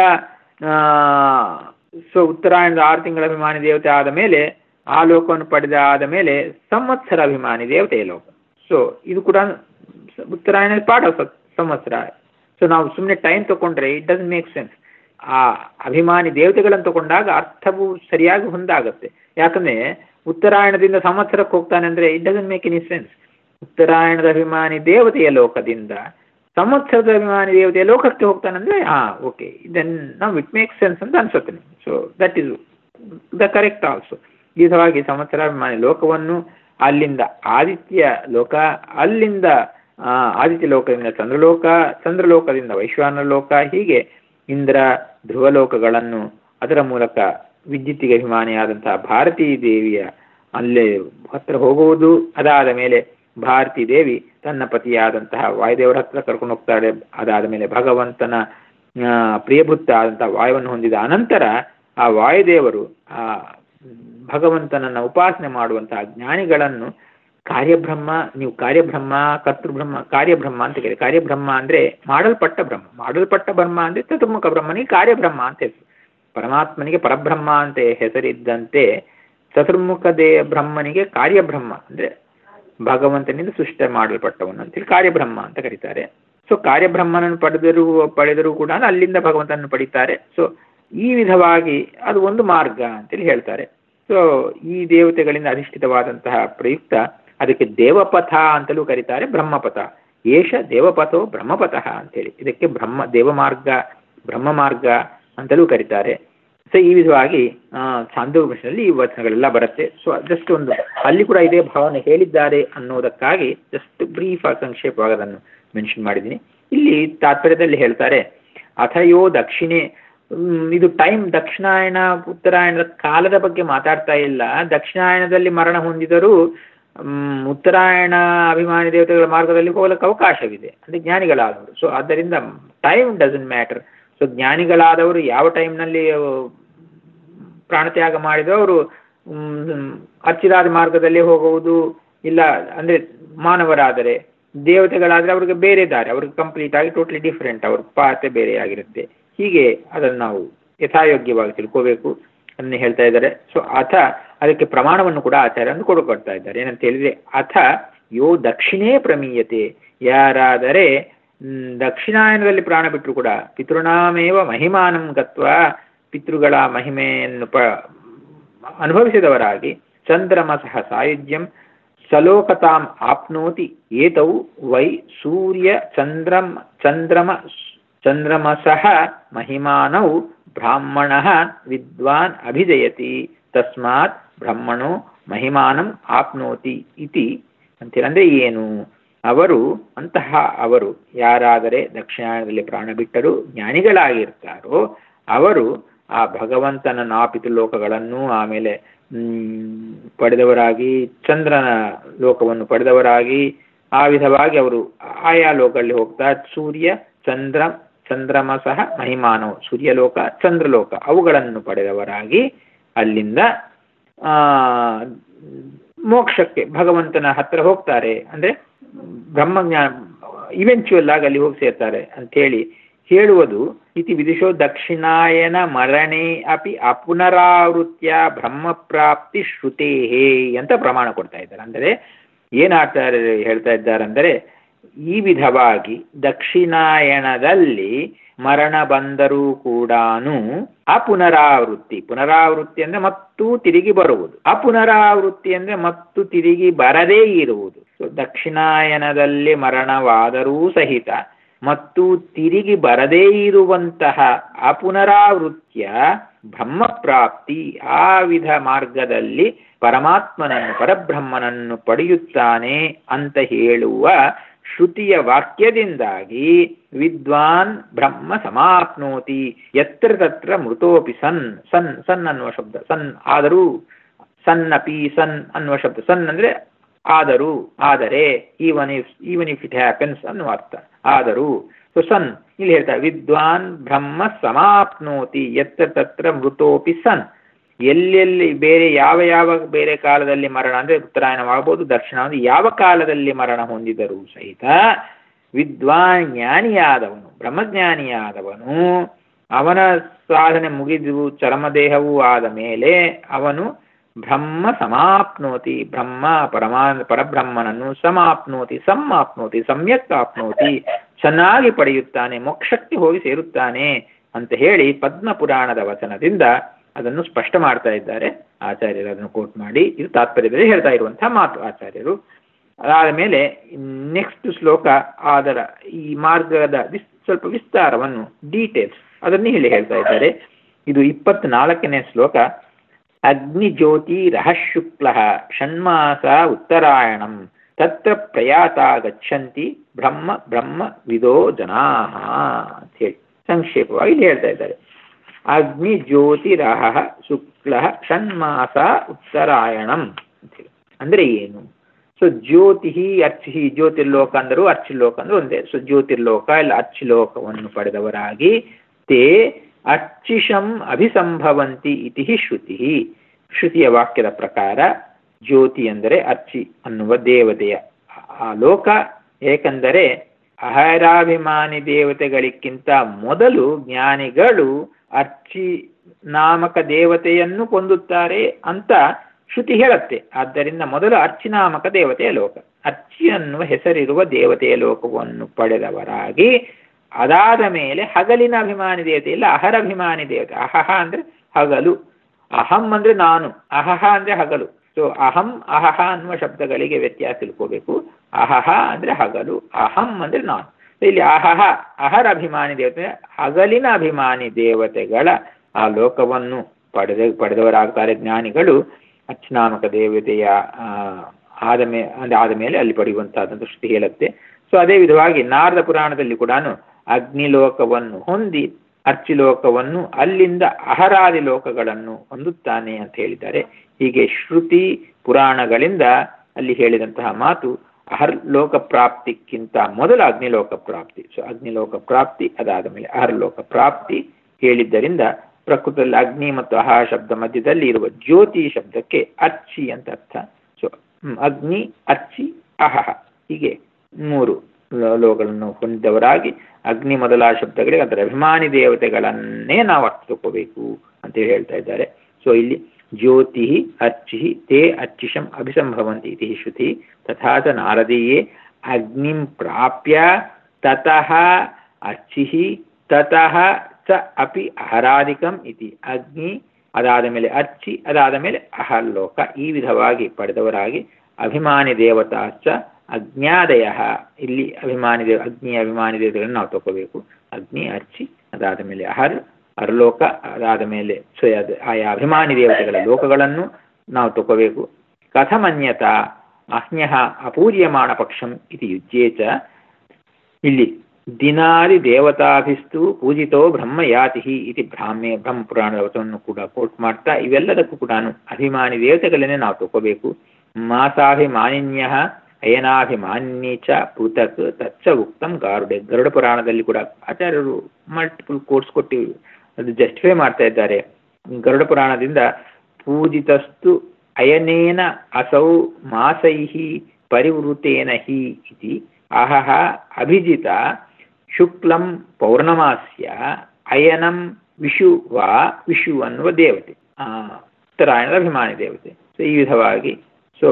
ಸೊ ಉತ್ತರಾಯಣದ ಆರು ತಿಂಗಳ ಅಭಿಮಾನಿ ದೇವತೆ ಆದ ಮೇಲೆ ಆ ಲೋಕವನ್ನು ಪಡೆದ ಆದ ಮೇಲೆ ಸಂವತ್ಸರ ಅಭಿಮಾನಿ ದೇವತೆಯ ಲೋಕ ಸೊ ಇದು ಕೂಡ ಉತ್ತರಾಯಣ ಪಾಠ ಸಂವತ್ಸರ ಸೊ ನಾವು ಸುಮ್ಮನೆ ಟೈಮ್ ತಗೊಂಡ್ರೆ ಇಟ್ ಡಸ್ ಮೇಕ್ ಸೆನ್ಸ್ ಆ ಅಭಿಮಾನಿ ದೇವತೆಗಳನ್ನು ತಗೊಂಡಾಗ ಅರ್ಥವು ಸರಿಯಾಗಿ ಹೊಂದಾಗುತ್ತೆ ಯಾಕಂದ್ರೆ ಉತ್ತರಾಯಣದಿಂದ ಸಂವತ್ಸರಕ್ಕೆ ಹೋಗ್ತಾನೆ ಅಂದ್ರೆ it doesn't make any sense ಉತ್ತರಾಯಣದ ಅಭಿಮಾನಿ ದೇವತೆಯ ಲೋಕದಿಂದ ಸಂವತ್ಸರದ ಅಭಿಮಾನಿ ದೇವತೆಯ ಲೋಕಕ್ಕೆ ಹೋಗ್ತಾನಂದ್ರೆ ಹಾ ಓಕೆ ದೆನ್ ನಾವು ಇಟ್ ಮೇಕ್ ಸೆನ್ಸ್ ಅಂತ ಅನ್ಸುತ್ತೆ so that is the correct also ಈ ವಿಧವಾಗಿ ಸಂವತ್ಸರಾಭಿಮಾನಿ ಲೋಕವನ್ನು ಅಲ್ಲಿಂದ ಆದಿತ್ಯ ಲೋಕ ಅಲ್ಲಿಂದ ಆ, ಆದಿತ್ಯ ಲೋಕದಿಂದ ಚಂದ್ರಲೋಕ ಚಂದ್ರಲೋಕದಿಂದ ವೈಶ್ವಾನ ಲೋಕ ಹೀಗೆ ಇಂದ್ರ ಧ್ರುವಲೋಕಗಳನ್ನು ಅದರ ಮೂಲಕ ವಿದ್ಯುತ್ತಿಗೆ ಅಭಿಮಾನಿಯಾದಂತಹ ಭಾರತೀ ದೇವಿಯ ಅಲ್ಲೇ ಹತ್ರ ಹೋಗುವುದು ಅದಾದ ಮೇಲೆ ಭಾರತೀ ದೇವಿ ತನ್ನ ಪತಿಯಾದಂತಹ ವಾಯುದೇವರ ಹತ್ರ ಕರ್ಕೊಂಡು ಹೋಗ್ತಾಳೆ ಅದಾದ ಮೇಲೆ ಭಗವಂತನ ಆ, ಪ್ರಿಯಭೃತ್ತ ಆದಂತಹ ವಾಯುವನ್ನು ಹೊಂದಿದ ಅನಂತರ ಆ ವಾಯುದೇವರು ಆ ಭಗವಂತನನ್ನ ಉಪಾಸನೆ ಮಾಡುವಂತಹ ಜ್ಞಾನಿಗಳನ್ನು ಕಾರ್ಯಬ್ರಹ್ಮ ನೀವು ಕಾರ್ಯಬ್ರಹ್ಮ ಕರ್ತೃಬ್ರಹ್ಮ ಕಾರ್ಯಬ್ರಹ್ಮ ಅಂತ ಕೇಳಿ ಕಾರ್ಯಬ್ರಹ್ಮ ಅಂದ್ರೆ ಮಾಡಲ್ಪಟ್ಟ ಬ್ರಹ್ಮ ಮಾಡಲ್ಪಟ್ಟ ಬ್ರಹ್ಮ ಅಂದ್ರೆ ಚತುರ್ಮುಖ ಬ್ರಹ್ಮನಿಗೆ ಕಾರ್ಯಬ್ರಹ್ಮ ಅಂತ ಹೆಸರು ಪರಮಾತ್ಮನಿಗೆ ಪರಬ್ರಹ್ಮ ಅಂತ ಹೆಸರಿದ್ದಂತೆ ಚತುರ್ಮುಖ ದೇ ಬ್ರಹ್ಮನಿಗೆ ಕಾರ್ಯಬ್ರಹ್ಮ ಅಂದ್ರೆ ಭಗವಂತನಿಂದ ಸೃಷ್ಟಿ ಮಾಡಲ್ಪಟ್ಟವನು ಅಂತೇಳಿ ಕಾರ್ಯಬ್ರಹ್ಮ ಅಂತ ಕರೀತಾರೆ ಸೊ ಕಾರ್ಯಬ್ರಹ್ಮನನ್ನು ಪಡೆದರೂ ಪಡೆದರೂ ಕೂಡ ಅಲ್ಲಿಂದ ಭಗವಂತನನ್ನು ಪಡಿತಾರೆ ಸೊ ಈ ವಿಧವಾಗಿ ಅದು ಒಂದು ಮಾರ್ಗ ಅಂತೇಳಿ ಹೇಳ್ತಾರೆ ಸೊ ಈ ದೇವತೆಗಳಿಂದ ಅಧಿಷ್ಠಿತವಾದಂತಹ ಪ್ರಯುಕ್ತ ಅದಕ್ಕೆ ದೇವಪಥ ಅಂತಲೂ ಕರೀತಾರೆ ಬ್ರಹ್ಮಪಥ ಏಷ ದೇವಪಥೋ ಬ್ರಹ್ಮಪಥ ಅಂತೇಳಿ ಇದಕ್ಕೆ ಬ್ರಹ್ಮ ದೇವಮಾರ್ಗ ಬ್ರಹ್ಮ ಮಾರ್ಗ ಅಂತಲೂ ಕರೀತಾರೆ ಸೊ ಈ ವಿಧವಾಗಿ ಛಾಂದೋಪನಿಷದಲ್ಲಿ ಈ ವಚನಗಳೆಲ್ಲ ಬರುತ್ತೆ ಸೊ ಜಸ್ಟ್ ಒಂದು ಅಲ್ಲಿ ಕೂಡ ಇದೇ ಭಾವನೆ ಹೇಳಿದ್ದಾರೆ ಅನ್ನೋದಕ್ಕಾಗಿ ಜಸ್ಟ್ ಬ್ರೀಫ್ ಆಗಿ ಸಂಕ್ಷೇಪವಾಗಿ ಅದನ್ನು ಮೆನ್ಷನ್ ಮಾಡಿದ್ದೀನಿ ಇಲ್ಲಿ ತಾತ್ಪರ್ಯದಲ್ಲಿ ಹೇಳ್ತಾರೆ ಅಥಯೋ ದಕ್ಷಿಣೆ ಹ್ಮ್, ಇದು ಟೈಮ್ ದಕ್ಷಿಣಾಯಣ ಉತ್ತರಾಯಣದ ಕಾಲದ ಬಗ್ಗೆ ಮಾತಾಡ್ತಾ ಇಲ್ಲ ದಕ್ಷಿಣಾಯಣದಲ್ಲಿ ಮರಣ ಹೊಂದಿದರೂ ಹ್ಮ್, ಉತ್ತರಾಯಣ ಅಭಿಮಾನಿ ದೇವತೆಗಳ ಮಾರ್ಗದಲ್ಲಿ ಹೋಗಲಿಕ್ಕೆ ಅವಕಾಶವಿದೆ ಅಂದ್ರೆ ಜ್ಞಾನಿಗಳಾದವರು ಸೊ ಆದ್ದರಿಂದ ಟೈಮ್ ಡಸನ್ ಮ್ಯಾಟರ್ ಸೊ ಜ್ಞಾನಿಗಳಾದವರು ಯಾವ ಟೈಮ್ನಲ್ಲಿ ಪ್ರಾಣತ್ಯಾಗ ಮಾಡಿದ್ರು ಅವರು ಅಚ್ಚಿರಾದ ಮಾರ್ಗದಲ್ಲಿ ಹೋಗುವುದು ಇಲ್ಲ ಅಂದ್ರೆ ಮಾನವರಾದರೆ ದೇವತೆಗಳಾದ್ರೆ ಅವ್ರಿಗೆ ಬೇರೆ ದಾರಿ ಅವ್ರಿಗೆ ಕಂಪ್ಲೀಟ್ ಆಗಿ ಟೋಟ್ಲಿ ಡಿಫ್ರೆಂಟ್ ಅವ್ರ ಪಾತೆ ಬೇರೆ ಆಗಿರುತ್ತೆ ಹೀಗೆ ಅದನ್ನು ನಾವು ಯಥಾಯೋಗ್ಯವಾಗಿ ತಿಳ್ಕೋಬೇಕು ಅದನ್ನ ಹೇಳ್ತಾ ಇದ್ದಾರೆ ಸೊ ಅಥ ಅದಕ್ಕೆ ಪ್ರಮಾಣವನ್ನು ಕೂಡ ಆಚಾರ್ಯನ್ನು ಕೊಡ್ತಾ ಇದ್ದಾರೆ ಏನಂತ ಹೇಳಿದ್ರೆ ಅಥ ಯೋ ದಕ್ಷಿಣೇ ಪ್ರಮೀಯತೆ ಯಾರಾದರೆ ಮ್, ದಕ್ಷಿಣಾಯನದಲ್ಲಿ ಪ್ರಾಣ ಬಿಟ್ಟರು ಕೂಡ ಪಿತೃಣಾಮೇವ ಮಹಿಮಾನಂ ಗತ್ವ ಪಿತೃಗಳ ಮಹಿಮೆಯನ್ನು ಪ ಅನುಭವಿಸಿದವರಾಗಿ ಚಂದ್ರಮಸಃ ಸಾಯುಜ್ಯಂ ಸಲೋಕತಾಂ ಆಪ್ನೋತಿ ಏತೌ ವೈ ಸೂರ್ಯ ಚಂದ್ರಂ ಚಂದ್ರಮ ಚಂದ್ರಮಸಃ ಮಹಿಮಾನೌ ಬ್ರಾಹ್ಮಣಃ ವಿದ್ವಾನ್ ಅಭಿಜಯತಿ ತಸ್ಮಾತ್ ಬ್ರಹ್ಮಣೋ ಮಹಿಮಾನಂ ಆಪ್ನೋತಿ ಇತಿ ಅಂತೇಳಿ ಅಂದ್ರೆ ಏನು ಅವರು ಅಂತಹ ಅವರು ಯಾರಾದರೆ ದಕ್ಷಿಣಾಯನದಲ್ಲಿ ಪ್ರಾಣ ಬಿಟ್ಟರು ಜ್ಞಾನಿಗಳಾಗಿರ್ತಾರೋ ಅವರು ಆ ಭಗವಂತನ ನಾಪಿತು ಲೋಕಗಳನ್ನು ಆಮೇಲೆ ಹ್ಮ್, ಪಡೆದವರಾಗಿ ಚಂದ್ರನ ಲೋಕವನ್ನು ಪಡೆದವರಾಗಿ ಆ ವಿಧವಾಗಿ ಅವರು ಆಯಾ ಲೋಕಗಳಲ್ಲಿ ಹೋಗ್ತಾ ಸೂರ್ಯ ಚಂದ್ರ ಚಂದ್ರಮ ಸಹ ಮಹಿಮಾನವು ಸೂರ್ಯಲೋಕ ಚಂದ್ರಲೋಕ ಅವುಗಳನ್ನು ಪಡೆದವರಾಗಿ ಅಲ್ಲಿಂದ ಆ ಮೋಕ್ಷಕ್ಕೆ ಭಗವಂತನ ಹತ್ರ ಹೋಗ್ತಾರೆ ಅಂದ್ರೆ ಬ್ರಹ್ಮಜ್ಞಾನ ಇವೆಂಚುವಲ್ ಆಗಿ ಅಲ್ಲಿ ಹೋಗಿ ಸೇರ್ತಾರೆ ಅಂಥೇಳಿ ಹೇಳುವುದು ಇತಿ ವಿದುಷೋ ದಕ್ಷಿಣಾಯನ ಮರಣೆ ಅಪಿ ಅಪುನರಾವೃತ್ಯ ಬ್ರಹ್ಮಪ್ರಾಪ್ತಿ ಶ್ರುತೇಹೇ ಅಂತ ಪ್ರಮಾಣ ಕೊಡ್ತಾ ಇದ್ದಾರೆ ಅಂದರೆ ಏನಾಗ್ತಾರೆ ಹೇಳ್ತಾ ಇದ್ದಾರೆ ಅಂದರೆ ಈ ವಿಧವಾಗಿ ದಕ್ಷಿಣಾಯನದಲ್ಲಿ ಮರಣ ಬಂದರೂ ಕೂಡ ಅಪುನರಾವೃತ್ತಿ ಪುನರಾವೃತ್ತಿ ಅಂದ್ರೆ ಮತ್ತೂ ತಿರುಗಿ ಬರುವುದು ಅಪುನರಾವೃತ್ತಿ ಅಂದ್ರೆ ಮತ್ತು ತಿರುಗಿ ಬರದೇ ಇರುವುದು ಸೊ ದಕ್ಷಿಣಾಯನದಲ್ಲಿ ಮರಣವಾದರೂ ಸಹಿತ ಮತ್ತು ತಿರುಗಿ ಬರದೇ ಇರುವಂತಹ ಅಪುನರಾವೃತ್ಯ ಬ್ರಹ್ಮಪ್ರಾಪ್ತಿ ಆ ವಿಧ ಮಾರ್ಗದಲ್ಲಿ ಪರಮಾತ್ಮನನ್ನು ಪರಬ್ರಹ್ಮನನ್ನು ಪಡೆಯುತ್ತಾನೆ ಅಂತ ಹೇಳುವ ಶ್ರುತಿಯ ವಾಕ್ಯದಿಂದಾಗಿ ವಿದ್ವಾನ್ ಬ್ರಹ್ಮ ಸಮಾಪ್ನೋತಿ ಎತ್ರ ತತ್ರ ಮೃತೋಪಿ ಸನ್ ಸನ್ ಸನ್ ಅನ್ನುವ ಶಬ್ದ ಸನ್ ಆದರೂ ಸನ್ ಅಪಿ ಸನ್ ಅನ್ನುವ ಶಬ್ದ ಸನ್ ಅಂದ್ರೆ ಆದರೂ ಆದರೆ even if even if it happens ಅನ್ನುವ ಅರ್ಥ ಆದರೂ ಸೊ ಸನ್ ಇಲ್ಲಿ ಹೇಳ್ತಾರೆ ವಿದ್ವಾನ್ ಬ್ರಹ್ಮ ಸಮಾಪ್ನೋತಿ ಎತ್ರ ತತ್ರ ಮೃತೋಪಿ ಸನ್ ಎಲ್ಲೆಲ್ಲಿ ಬೇರೆ ಯಾವ ಯಾವ ಬೇರೆ ಕಾಲದಲ್ಲಿ ಮರಣ ಅಂದ್ರೆ ಉತ್ತರಾಯಣವಾಗಬಹುದು ದಕ್ಷಿಣ ಯಾವ ಕಾಲದಲ್ಲಿ ಮರಣ ಹೊಂದಿದರೂ ಸಹಿತ ವಿದ್ವಾನ್ ಜ್ಞಾನಿಯಾದವನು ಬ್ರಹ್ಮಜ್ಞಾನಿಯಾದವನು ಅವನ ಸಾಧನೆ ಮುಗಿದು ಚರಮದೇಹವೂ ಆದ ಮೇಲೆ ಅವನು ಬ್ರಹ್ಮ ಸಮಾಪ್ನೋತಿ ಬ್ರಹ್ಮ ಪರಮಾ ಪರಬ್ರಹ್ಮನನ್ನು ಸಮಾಪ್ನೋತಿ ಸಮಾಪ್ನೋತಿ ಸಮ್ಯಕ್ ಆಪ್ನೋತಿ ಚೆನ್ನಾಗಿ ಪಡೆಯುತ್ತಾನೆ ಮೋಕ್ಷಕ್ಕೆ ಹೋಗಿ ಸೇರುತ್ತಾನೆ ಅಂತ ಹೇಳಿ ಪದ್ಮ ಪುರಾಣದ ವಚನದಿಂದ ಅದನ್ನು ಸ್ಪಷ್ಟ ಮಾಡ್ತಾ ಇದ್ದಾರೆ ಆಚಾರ್ಯರು ಅದನ್ನು ಕೋಟ್ ಮಾಡಿ ಇದು ತಾತ್ಪರ್ಯದಲ್ಲಿ ಹೇಳ್ತಾ ಇರುವಂತಹ ಮಾತು ಆಚಾರ್ಯರು ಅದಾದ ಮೇಲೆ ನೆಕ್ಸ್ಟ್ ಶ್ಲೋಕ ಅದರ ಈ ಮಾರ್ಗದ ವಿಸ್ ಸ್ವಲ್ಪ ವಿಸ್ತಾರವನ್ನು ಡೀಟೇಲ್ಸ್ ಅದನ್ನು ಹೇಳಿ ಹೇಳ್ತಾ ಇದ್ದಾರೆ ಇದು ಇಪ್ಪತ್ನಾಲ್ಕನೇ ಶ್ಲೋಕ ಅಗ್ನಿಜ್ಯೋತಿ ರಹಶುಕ್ಲ ಷಣ್ಮಾಸ ಉತ್ತರಾಯಣಂ ತತ್ರ ಪ್ರಯಾತ ಗಚ್ಚಂತಿ ಬ್ರಹ್ಮ ಬ್ರಹ್ಮ ವಿದೋ ಜನಾ ಅಂತ ಹೇಳಿ ಸಂಕ್ಷೇಪವಾಗಿ ಇಲ್ಲಿ ಹೇಳ್ತಾ ಇದ್ದಾರೆ ಅಗ್ನಿ ಜ್ಯೋತಿರಹ ಶುಕ್ಲ ಷಣ್ಮಾಸ ಉತ್ತರಾಯಣಂ ಅಂತೇಳಿ ಅಂದ್ರೆ ಏನು ಸೊ ಜ್ಯೋತಿ ಅರ್ಚಿ ಜ್ಯೋತಿರ್ಲೋಕ ಅಂದರು ಅರ್ಚಿಲೋಕ ಅಂದ್ರೆ ಒಂದೇ ಸೊ ಜ್ಯೋತಿರ್ಲೋಕ ಇಲ್ಲ ಅರ್ಚಿಲೋಕವನ್ನು ಪಡೆದವರಾಗಿ ತೇ ಅರ್ಚಿಷಂ ಅಭಿಸಂಭವಂತಿ ಇತಿ ಶ್ರುತಿ ಶ್ರುತಿಯ ವಾಕ್ಯದ ಪ್ರಕಾರ ಜ್ಯೋತಿ ಅಂದರೆ ಅರ್ಚಿ ಅನ್ನುವ ದೇವತೆಯ ಆ ಲೋಕ ಏಕೆಂದರೆ ಅಹರಾಭಿಮಾನಿ ದೇವತೆಗಳಿಗಿಂತ ಮೊದಲು ಜ್ಞಾನಿಗಳು ಅರ್ಚಿ ನಾಮಕ ದೇವತೆಯನ್ನು ಹೊಂದುತ್ತಾರೆ ಅಂತ ಶ್ರುತಿ ಹೇಳುತ್ತೆ ಆದ್ದರಿಂದ ಮೊದಲು ಅರ್ಚಿನಾಮಕ ದೇವತೆಯ ಲೋಕ ಅರ್ಚಿ ಅನ್ನುವ ಹೆಸರಿರುವ ದೇವತೆಯ ಲೋಕವನ್ನು ಪಡೆದವರಾಗಿ ಅದಾದ ಮೇಲೆ ಹಗಲಿನ ಅಭಿಮಾನಿ ದೇವತೆ ಇಲ್ಲ ಅಹರಭಿಮಾನಿ ದೇವತೆ ಅಹಹ ಅಂದ್ರೆ ಹಗಲು ಅಹಂ ಅಂದ್ರೆ ನಾನು ಅಹಹ ಅಂದ್ರೆ ಹಗಲು ಸೊ ಅಹಂ ಅಹಹ ಅನ್ನುವ ಶಬ್ದಗಳಿಗೆ ವ್ಯತ್ಯಾಸ ತಿಳ್ಕೋಬೇಕು ಅಹಹ ಅಂದ್ರೆ ಹಗಲು ಅಹಂ ಅಂದ್ರೆ ನಾನು ಇಲ್ಲಿ ಅಹಹ ಅಹರ ಅಭಿಮಾನಿ ದೇವತೆ ಹಗಲಿನ ಅಭಿಮಾನಿ ದೇವತೆಗಳ ಆ ಲೋಕವನ್ನು ಪಡೆದ ಪಡೆದವರಾಗ್ತಾರೆ ಜ್ಞಾನಿಗಳು ಅಚ್ನಾಮಕ ದೇವತೆಯ ಆದ ಮೇ ಅಂದ್ರೆ ಆದ ಮೇಲೆ ಅಲ್ಲಿ ಪಡೆಯುವಂತಹದ್ದು ಶ್ರುತಿ ಹೇಳುತ್ತೆ ಸೊ ಅದೇ ವಿಧವಾಗಿ ನಾರದ ಪುರಾಣದಲ್ಲಿ ಕೂಡ ಅಗ್ನಿಲೋಕವನ್ನು ಹೊಂದಿ ಅರ್ಚಿಲೋಕವನ್ನು ಅಲ್ಲಿಂದ ಅಹರಾದಿ ಲೋಕಗಳನ್ನು ಹೊಂದುತ್ತಾನೆ ಅಂತ ಹೇಳಿದ್ದಾರೆ ಹೀಗೆ ಶ್ರುತಿ ಪುರಾಣಗಳಿಂದ ಅಲ್ಲಿ ಹೇಳಿದಂತಹ ಮಾತು ಅಹರ್ ಲೋಕ ಪ್ರಾಪ್ತಿಕ್ಕಿಂತ ಮೊದಲು ಅಗ್ನಿಲೋಕ ಪ್ರಾಪ್ತಿ ಸೊ ಅಗ್ನಿಲೋಕ ಪ್ರಾಪ್ತಿ ಅದಾದ ಮೇಲೆ ಅಹರ್ಲೋಕ ಪ್ರಾಪ್ತಿ ಹೇಳಿದ್ದರಿಂದ ಪ್ರಕೃತದಲ್ಲಿ ಅಗ್ನಿ ಮತ್ತು ಅಹ ಶಬ್ದ ಮಧ್ಯದಲ್ಲಿ ಇರುವ ಜ್ಯೋತಿ ಶಬ್ದಕ್ಕೆ ಅರ್ಚಿ ಅಂತ ಅರ್ಥ ಸೊ ಅಗ್ನಿ ಅರ್ಚಿ ಅಹಹ ಹೀಗೆ ಮೂರು ಲೋಕಗಳನ್ನು ಹೊಂದಿದವರಾಗಿ ಅಗ್ನಿ ಮೊದಲಾದ ಶಬ್ದಗಳಿಗೆ ಅದರ ಅಭಿಮಾನಿ ದೇವತೆಗಳನ್ನೇ ನಾವು ಅರ್ಥ ತಗೋಬೇಕು ಅಂತೇಳಿ ಹೇಳ್ತಾ ಇದ್ದಾರೆ ಸೊ ಇಲ್ಲಿ ಜ್ಯೋತಿ ಅರ್ಚಿ ತೇ ಅರ್ಚಿಷಂ ಅಭಿಸಂಭವಂತಿ ಇತಿ ಶ್ರುತಿ ತಥಾ ಚ ನಾರದೀಯೇ ಅಗ್ನಿಂ ಪ್ರಾಪ್ಯ ತತಃ ಅರ್ಚಿಃ ತತಃ ಚ ಅಪಿ ಅಹರಾಧಿಕಂ ಇತಿ ಅಗ್ನಿ ಅದಾದ ಮೇಲೆ ಅರ್ಚಿ ಅದಾದ ಮೇಲೆ ಅಹರ್ಲೋಕ ಈ ವಿಧವಾಗಿ ಪಡೆದವರಾಗಿ ಅಭಿಮಾನಿ ದೇವತಾಶ್ಚ ಅಜ್ಞಾದಯ ಇಲ್ಲಿ ಅಭಿಮಾನಿ ದೇವ ಅಗ್ನಿ ಅಭಿಮಾನಿ ದೇವತೆಗಳನ್ನು ನಾವು ತಗೋಬೇಕು ಅಗ್ನಿ ಅರ್ಚಿ ಅದಾದ ಮೇಲೆ ಅಹರ್ ಅರ್ಲೋಕ ಅದಾದ ಮೇಲೆ ಸೊ ಅದು ಆಯಾ ಅಭಿಮಾನಿ ದೇವತೆಗಳ ಲೋಕಗಳನ್ನು ನಾವು ತಗೋಬೇಕು ಕಥಮನ್ಯತ ಅಹ್ನ್ಯ ಅಪೂರ್ಯಮಾಣ ಪಕ್ಷಂ ಇತಿ ಯುಜ್ಯೇ ಚ ಇಲ್ಲಿ ದಿನಾದಿ ದೇವತಾಭಿಸ್ತು ಪೂಜಿತೋ ಬ್ರಹ್ಮಯಾತಿ ಇತಿ ಬ್ರಾಹ್ಮ್ಯ ಬ್ರಹ್ಮ ಪುರಾಣದ ವಚನವನ್ನು ಕೂಡ ಕೋಟ್ ಮಾಡ್ತಾ ಇವೆಲ್ಲದಕ್ಕೂ ಕೂಡ ಅಭಿಮಾನಿ ದೇವತೆಗಳನ್ನೇ ನಾವು ತಗೋಬೇಕು ಮಾಸಾಭಿಮಾನಿನ್ಯ ಅಯನಾಭಿಮಾನ್ಯ ಚ ಪೃಥಕ್ ತಚ್ಚ ಉಕ್ತಂ ಗಾರುಡೆ ಗರುಡ ಪುರಾಣದಲ್ಲಿ ಕೂಡ ಆಚಾರ್ಯರು ಮಲ್ಟಿಪಲ್ ಕೋರ್ಸ್ ಕೊಟ್ಟು ಅದು ಜಸ್ಟಿಫೈ ಮಾಡ್ತಾ ಇದ್ದಾರೆ ಗರುಡ ಪುರಾಣದಿಂದ ಪೂಜಿತಸ್ತು ಅಯನೇನ ಅಸೌ ಮಾಸೈ ಪರಿವೃತೇನ ಹಿ ಇತಿ ಅಹಹ ಅಭಿಜಿತ ಶುಕ್ಲಂ ಪೌರ್ಣಮಾಸ್ಯ ಅಯನಂ ವಿಷು ವಾ ವಿಷು ಅನ್ನುವ ದೇವತೆ ಉತ್ತರಾಯಣದ ಅಭಿಮಾನಿ ದೇವತೆ ಸೊ ಈ ವಿಧವಾಗಿ ಸೊ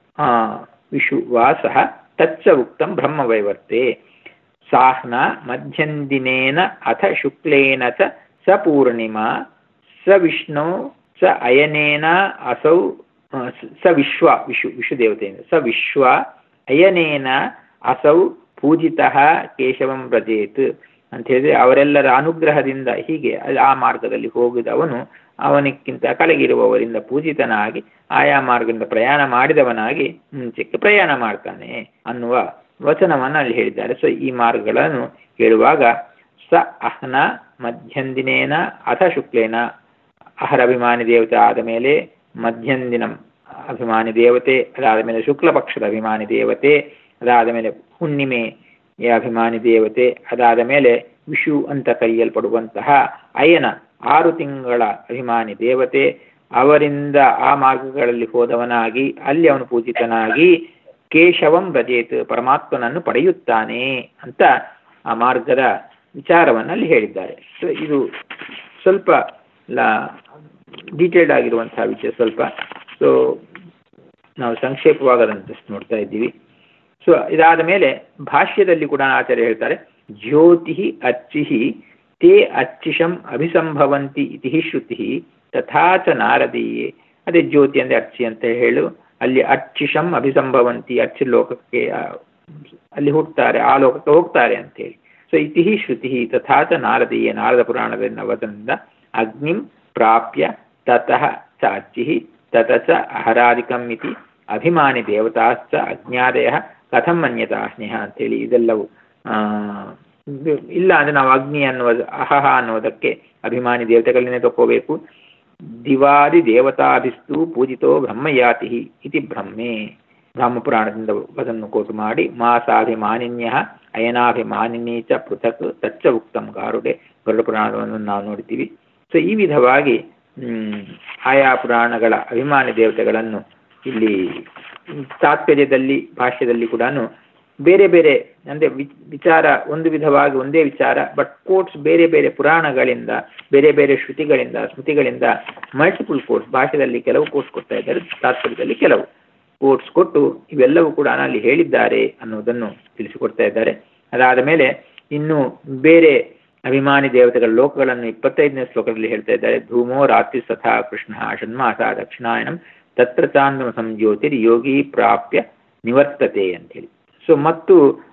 ವಿಷು ವಾ ಸಹ ತಚ್ಚ ಉಕ್ತಂ ಬ್ರಹ್ಮವೈವರ್ತೆ ಸಾಹ್ನ ಮಧ್ಯಂದಿನೇನ ಅಥ ಶುಕ್ಲೇನ ಚ ಸ ಪೂರ್ಣಿಮಾ ಸ ವಿಷ್ಣು ಸ ಅಯನೇನ ಅಸೌ ಸ ವಿಶ್ವ ವಿಷು ವಿಷು ದೇವತೆಯಿಂದ ಸ ವಿಶ್ವ ಅಯನೇನ ಅಸೌ ಪೂಜಿತ ಕೇಶವಂ ವ್ರಜೇತ್ ಅಂತ ಹೇಳಿದ್ರೆ ಅವರೆಲ್ಲರ ಅನುಗ್ರಹದಿಂದ ಹೀಗೆ ಆ ಮಾರ್ಗದಲ್ಲಿ ಹೋಗಿದವನು ಅವನಿಕ್ಕಿಂತ ಕೆಳಗಿರುವವರಿಂದ ಪೂಜಿತನಾಗಿ ಆಯಾ ಮಾರ್ಗದಿಂದ ಪ್ರಯಾಣ ಮಾಡಿದವನಾಗಿ ಮುಂಚೆಕ್ಕೆ ಪ್ರಯಾಣ ಮಾಡ್ತಾನೆ ಅನ್ನುವ ವಚನವನ್ನು ಅಲ್ಲಿ ಹೇಳಿದ್ದಾರೆ ಸೊ ಈ ಮಾರ್ಗಗಳನ್ನು ಹೇಳುವಾಗ ಸ ಅಹ್ನ ಮಧ್ಯಂದಿನೇನ ಅಥ ಶುಕ್ಲೇನ ಅಹರ ಅಭಿಮಾನಿ ದೇವತೆ ಆದ ಮೇಲೆ ಮಧ್ಯಂದಿನ ಅಭಿಮಾನಿ ದೇವತೆ ಅದಾದ ಮೇಲೆ ಶುಕ್ಲ ಪಕ್ಷದ ಅಭಿಮಾನಿ ದೇವತೆ ಅದಾದ ಮೇಲೆ ಹುಣ್ಣಿಮೆಯ ಅಭಿಮಾನಿ ದೇವತೆ ಅದಾದ ಮೇಲೆ ವಿಷು ಅಂತ ಕರೆಯಲ್ಪಡುವಂತಹ ಅಯನ ಆರು ತಿಂಗಳ ಅಭಿಮಾನಿ ದೇವತೆ ಅವರಿಂದ ಆ ಮಾರ್ಗಗಳಲ್ಲಿ ಹೋದವನಾಗಿ ಅಲ್ಲಿ ಅವನು ಪೂಜಿತನಾಗಿ ಕೇಶವಂ ವ್ರಜೇತ್ ಪರಮಾತ್ಮನನ್ನು ಪಡೆಯುತ್ತಾನೆ ಅಂತ ಆ ಮಾರ್ಗದ ವಿಚಾರವನ್ನು ಅಲ್ಲಿ ಹೇಳಿದ್ದಾರೆ ಸೊ ಇದು ಸ್ವಲ್ಪ ಡೀಟೇಲ್ಡ್ ಆಗಿರುವಂತಹ ವಿಷಯ ಸ್ವಲ್ಪ ಸೊ ನಾವು ಸಂಕ್ಷೇಪವಾಗಿ ಅದನ್ನು ನೋಡ್ತಾ ಇದ್ದೀವಿ ಸೊ ಇದಾದ ಮೇಲೆ ಭಾಷ್ಯದಲ್ಲಿ ಕೂಡ ಆಚಾರ್ಯ ಹೇಳ್ತಾರೆ ಜ್ಯೋತಿ ಅರ್ಚಿ ತೇ ಅರ್ಚಿಷಂ ಅಭಿಸಂಭವಂತಿ ಇತಿ ಶ್ರುತಿ ತಥಾ ಚ ನಾರದೀಯೇ ಅದೇ ಜ್ಯೋತಿ ಅಂದರೆ ಅರ್ಚಿ ಅಂತ ಹೇಳು ಅಲ್ಲಿ ಅರ್ಚಿಷಂ ಅಭಿಸಂಭವಂತಿ ಅರ್ಚಿ ಲೋಕಕ್ಕೆ ಅಲ್ಲಿ ಹುಟ್ಟುತ್ತಾರೆ ಆ ಲೋಕಕ್ಕೆ ಹೋಗ್ತಾರೆ ಅಂತೇಳಿ ಸೊ ಇತಿ ಶ್ರುತಿ ತಥಾ ಚ ನಾರದೀಯ ನಾರದ ಪುರಾಣದ ವಚನದಿಂದ ಅಗ್ನಿಂ ಪ್ರಾಪ್ಯ ತತಃ ಚ ಅರ್ಚಿ ತತ ಚ ಅಹರಾದಿಕಂ ಇತಿ ಅಭಿಮಾನಿ ದೇವತಾಶ್ಚ ಅಜ್ಞಾದಯ ಕಥಂ ಮನ್ಯತಾ ಸ್ನೇಹ ಅಂತೇಳಿ ಇದೆಲ್ಲವು ಇಲ್ಲ ಅಂದರೆ ನಾವು ಅಗ್ನಿ ಅನ್ನುವ ಅಹಹ ಅನ್ನುವುದಕ್ಕೆ ಅಭಿಮಾನಿ ದೇವತೆಗಳನ್ನೇ ತಕ್ಕೋಬೇಕು ದಿವಾದಿ ದೇವತಾಭಿಸ್ತು ಪೂಜಿತೋ ಬ್ರಹ್ಮಯಾತಿ ಇತಿ ಬ್ರಹ್ಮೆ ಬ್ರಹ್ಮಪುರಾಣದಿಂದ ಅದನ್ನು ಕೋಟು ಮಾಡಿ ಮಾಸಾಭಿಮಾನಿನ್ಯ ಅಯನಾಭಿಮಾನಿನಿ ಚ ಪೃಥಕ್ ತಚ್ಚ ಉಕ್ತಂ ಗಾರುಡೆ ಗರುಡ ಪುರಾಣವನ್ನು ನಾವು ನೋಡ್ತೀವಿ ಸೊ ಈ ವಿಧವಾಗಿ ಆಯಾ ಪುರಾಣಗಳ ಅಭಿಮಾನಿ ದೇವತೆಗಳನ್ನು ಇಲ್ಲಿ ತಾತ್ಪರ್ಯದಲ್ಲಿ ಭಾಷ್ಯದಲ್ಲಿ ಕೂಡ ಬೇರೆ ಬೇರೆ ಅಂದರೆ ವಿಚಾರ ಒಂದು ವಿಧವಾಗಿ ಒಂದೇ ವಿಚಾರ ಬಟ್ ಕೋಟ್ಸ್ ಬೇರೆ ಬೇರೆ ಪುರಾಣಗಳಿಂದ ಬೇರೆ ಬೇರೆ ಶ್ರುತಿಗಳಿಂದ ಸ್ಮೃತಿಗಳಿಂದ ಮಲ್ಟಿಪಲ್ ಕೋರ್ಟ್ಸ್ ಭಾಷೆಯಲ್ಲಿ ಕೆಲವು ಕೋರ್ಸ್ ಕೊಡ್ತಾ ಇದ್ದಾರೆ ತಾತ್ಪರ್ಯದಲ್ಲಿ ಕೆಲವು ಕೋರ್ಟ್ಸ್ ಕೊಟ್ಟು ಇವೆಲ್ಲವೂ ಕೂಡ ಅಲ್ಲಿ ಹೇಳಿದ್ದಾರೆ ಅನ್ನೋದನ್ನು ತಿಳಿಸಿಕೊಡ್ತಾ ಇದ್ದಾರೆ ಅದಾದ ಮೇಲೆ ಇನ್ನು ಬೇರೆ ಅಭಿಮಾನಿ ದೇವತೆಗಳ ಲೋಕಗಳನ್ನು ಇಪ್ಪತ್ತೈದನೇ ಶ್ಲೋಕದಲ್ಲಿ ಹೇಳ್ತಾ ಇದ್ದಾರೆ ಧೂಮೋ ರಾತ್ರಿ ಸಥಾ ಕೃಷ್ಣ ಷಣ್ಮಾಸ ದಕ್ಷಿಣಾಯನಂ ತತ್ರ ಚಾಂದ್ರಮ ಸಂಜ್ಯೋತಿರ್ ಯೋಗಿ ಪ್ರಾಪ್ಯ ನಿವರ್ತತೆ ಅಂತೇಳಿ ಸೊ ಮತ್ತು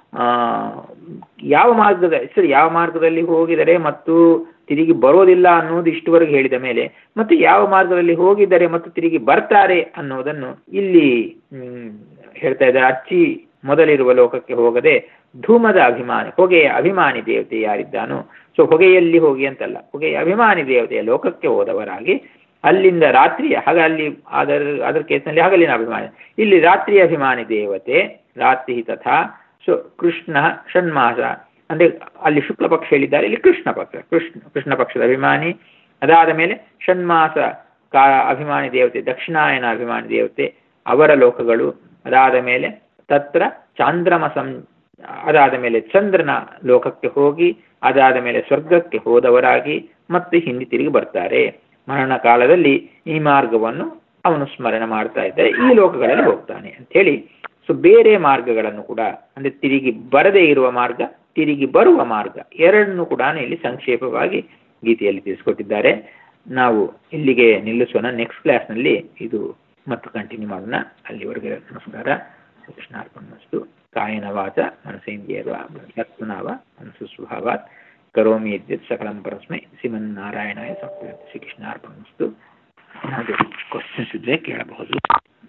ಯಾವ ಮಾರ್ಗದ ಸರಿ ಯಾವ ಮಾರ್ಗದಲ್ಲಿ ಹೋಗಿದರೆ ಮತ್ತು ತಿರುಗಿ ಬರೋದಿಲ್ಲ ಅನ್ನೋದು ಇಷ್ಟುವರೆಗೆ ಹೇಳಿದ ಮೇಲೆ ಮತ್ತು ಯಾವ ಮಾರ್ಗದಲ್ಲಿ ಹೋಗಿದ್ದಾರೆ ಮತ್ತು ತಿರುಗಿ ಬರ್ತಾರೆ ಅನ್ನೋದನ್ನು ಇಲ್ಲಿ ಹೇಳ್ತಾ ಇದ್ದಾರೆ ಅಚ್ಚಿ ಮೊದಲಿರುವ ಲೋಕಕ್ಕೆ ಹೋಗದೆ ಧೂಮದ ಅಭಿಮಾನಿ ಹೊಗೆಯ ಅಭಿಮಾನಿ ದೇವತೆ ಯಾರಿದ್ದಾನೋ ಸೊ ಹೊಗೆಯಲ್ಲಿ ಹೋಗಿ ಅಂತಲ್ಲ ಹೊಗೆಯ ಅಭಿಮಾನಿ ದೇವತೆಯ ಲೋಕಕ್ಕೆ ಹೋದವರಾಗಿ ಅಲ್ಲಿಂದ ರಾತ್ರಿಯ ಹಾಗೆ ಅಲ್ಲಿ ಅದರ ಅದರ ಕೇಸ್ನಲ್ಲಿ ಹಗಲಿನ ಅಭಿಮಾನಿ ಇಲ್ಲಿ ರಾತ್ರಿಯ ಅಭಿಮಾನಿ ದೇವತೆ ರಾತ್ರಿ ತಥಾ ಸೊ ಕೃಷ್ಣ ಷಣ್ಮಾಸ ಅಂದರೆ ಅಲ್ಲಿ ಶುಕ್ಲ ಪಕ್ಷ ಹೇಳಿದ್ದಾರೆ ಇಲ್ಲಿ ಕೃಷ್ಣ ಪಕ್ಷ ಕೃಷ್ಣ ಕೃಷ್ಣ ಪಕ್ಷದ ಅಭಿಮಾನಿ ಅದಾದ ಮೇಲೆ ಷಣ್ಮಾಸ ಕಾ ಅಭಿಮಾನಿ ದೇವತೆ ದಕ್ಷಿಣಾಯನ ಅಭಿಮಾನಿ ದೇವತೆ ಅವರ ಲೋಕಗಳು ಅದಾದ ಮೇಲೆ ತತ್ರ ಚಾಂದ್ರಮ ಸಂ ಅದಾದ ಮೇಲೆ ಚಂದ್ರನ ಲೋಕಕ್ಕೆ ಹೋಗಿ ಅದಾದ ಮೇಲೆ ಸ್ವರ್ಗಕ್ಕೆ ಹೋದವರಾಗಿ ಮತ್ತೆ ಹಿಂದೆ ತಿರುಗಿ ಬರ್ತಾರೆ ಮರಣ ಕಾಲದಲ್ಲಿ ಈ ಮಾರ್ಗವನ್ನು ಅವನು ಸ್ಮರಣೆ ಮಾಡ್ತಾ ಇದ್ದರೆ ಈ ಲೋಕಗಳಲ್ಲಿ ಹೋಗ್ತಾನೆ ಅಂಥೇಳಿ ಸೊ ಬೇರೆ ಮಾರ್ಗಗಳನ್ನು ಕೂಡ ಅಂದರೆ ತಿರುಗಿ ಬರದೇ ಇರುವ ಮಾರ್ಗ ತಿರುಗಿ ಬರುವ ಮಾರ್ಗ ಎರಡನ್ನೂ ಕೂಡ ಇಲ್ಲಿ ಸಂಕ್ಷೇಪವಾಗಿ ಗೀತೆಯಲ್ಲಿ ತಿಳಿಸ್ಕೊಟ್ಟಿದ್ದಾರೆ ನಾವು ಇಲ್ಲಿಗೆ ನಿಲ್ಲಿಸೋಣ ನೆಕ್ಸ್ಟ್ ಕ್ಲಾಸ್ನಲ್ಲಿ ಇದು ಮತ್ತು ಕಂಟಿನ್ಯೂ ಮಾಡೋಣ ಅಲ್ಲಿವರೆಗೆ ನಮಸ್ಕಾರ ಕೃಷ್ಣಾರ್ಪಣಮಸ್ತು ಕಾಯನ ವಾಚ ಮನಸೇಂದ್ರಿಯರ್ವ ಬೃಹತ್ಮನಾವ ಮನಸ್ಸು ಸ್ವಭಾವಾತ್ ಕರೋಮಿ ಇದ್ದಿತ್ ಸಕಲಂ ಪರಸ್ಮೈ ಶ್ರೀಮನ್ನಾರಾಯಣಾಯ ಸಂಪ್ರದಾಯ ಶ್ರೀಕೃಷ್ಣಾರ್ಪಣಮಸ್ತು ಏನಾದರೂ ಕ್ವಶನ್ಸ್ ಇದ್ದರೆ ಕೇಳಬಹುದು